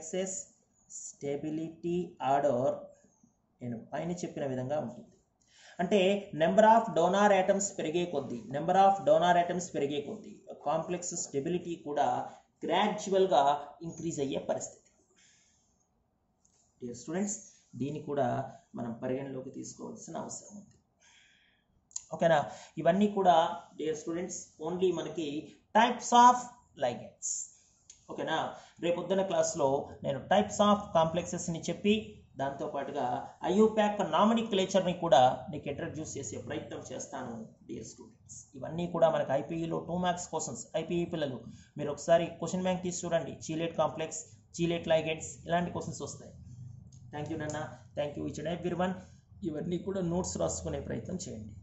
కాంప్లెక్సెస్ స్టెబిలిటీ ఆర్డర్ నేను పైన చెప్పిన విధంగా ఉంటుంది అంటే నెంబర్ ఆఫ్ డోనార్ ఐటమ్స్ పెరిగే కొద్దీ నెంబర్ ఆఫ్ డోనార్ ఐటమ్స్ పెరిగే కొద్దీ కాంప్లెక్స్ స్టెబిలిటీ కూడా గ్రాడ్యువల్గా ఇంక్రీజ్ అయ్యే పరిస్థితి డియర్ స్టూడెంట్స్ దీన్ని కూడా మనం పరిగణలోకి తీసుకోవాల్సిన అవసరం ఉంది ఓకేనా ఇవన్నీ కూడా డియర్ స్టూడెంట్స్ ఓన్లీ మనకి టైప్స్ ఆఫ్ లైగెండ్స్ ఓకేనా రేపొద్దున క్లాస్లో నేను టైప్స్ ఆఫ్ కాంప్లెక్సెస్ని చెప్పి దాంతో పాటుగా ఐయూప్యాక్ నామినిక్లేచర్ని కూడా నీకు ఇంట్రడ్యూస్ చేసే ప్రయత్నం చేస్తాను డియర్ స్టూడెంట్స్ ఇవన్నీ కూడా మనకి ఐపీఈలో టూ మార్క్స్ క్వశ్చన్స్ ఐపీఈ పిల్లలు మీరు ఒకసారి క్వశ్చన్ బ్యాంక్ తీసి చూడండి చీలేట్ కాంప్లెక్స్ చీలేట్ లైగెండ్స్ ఇలాంటి క్వశ్చన్స్ వస్తాయి థ్యాంక్ యూ నాన్న thank you each and every one ఇవన్నీ కూడా నోట్స్ రాసుకునే ప్రయత్నం చేయండి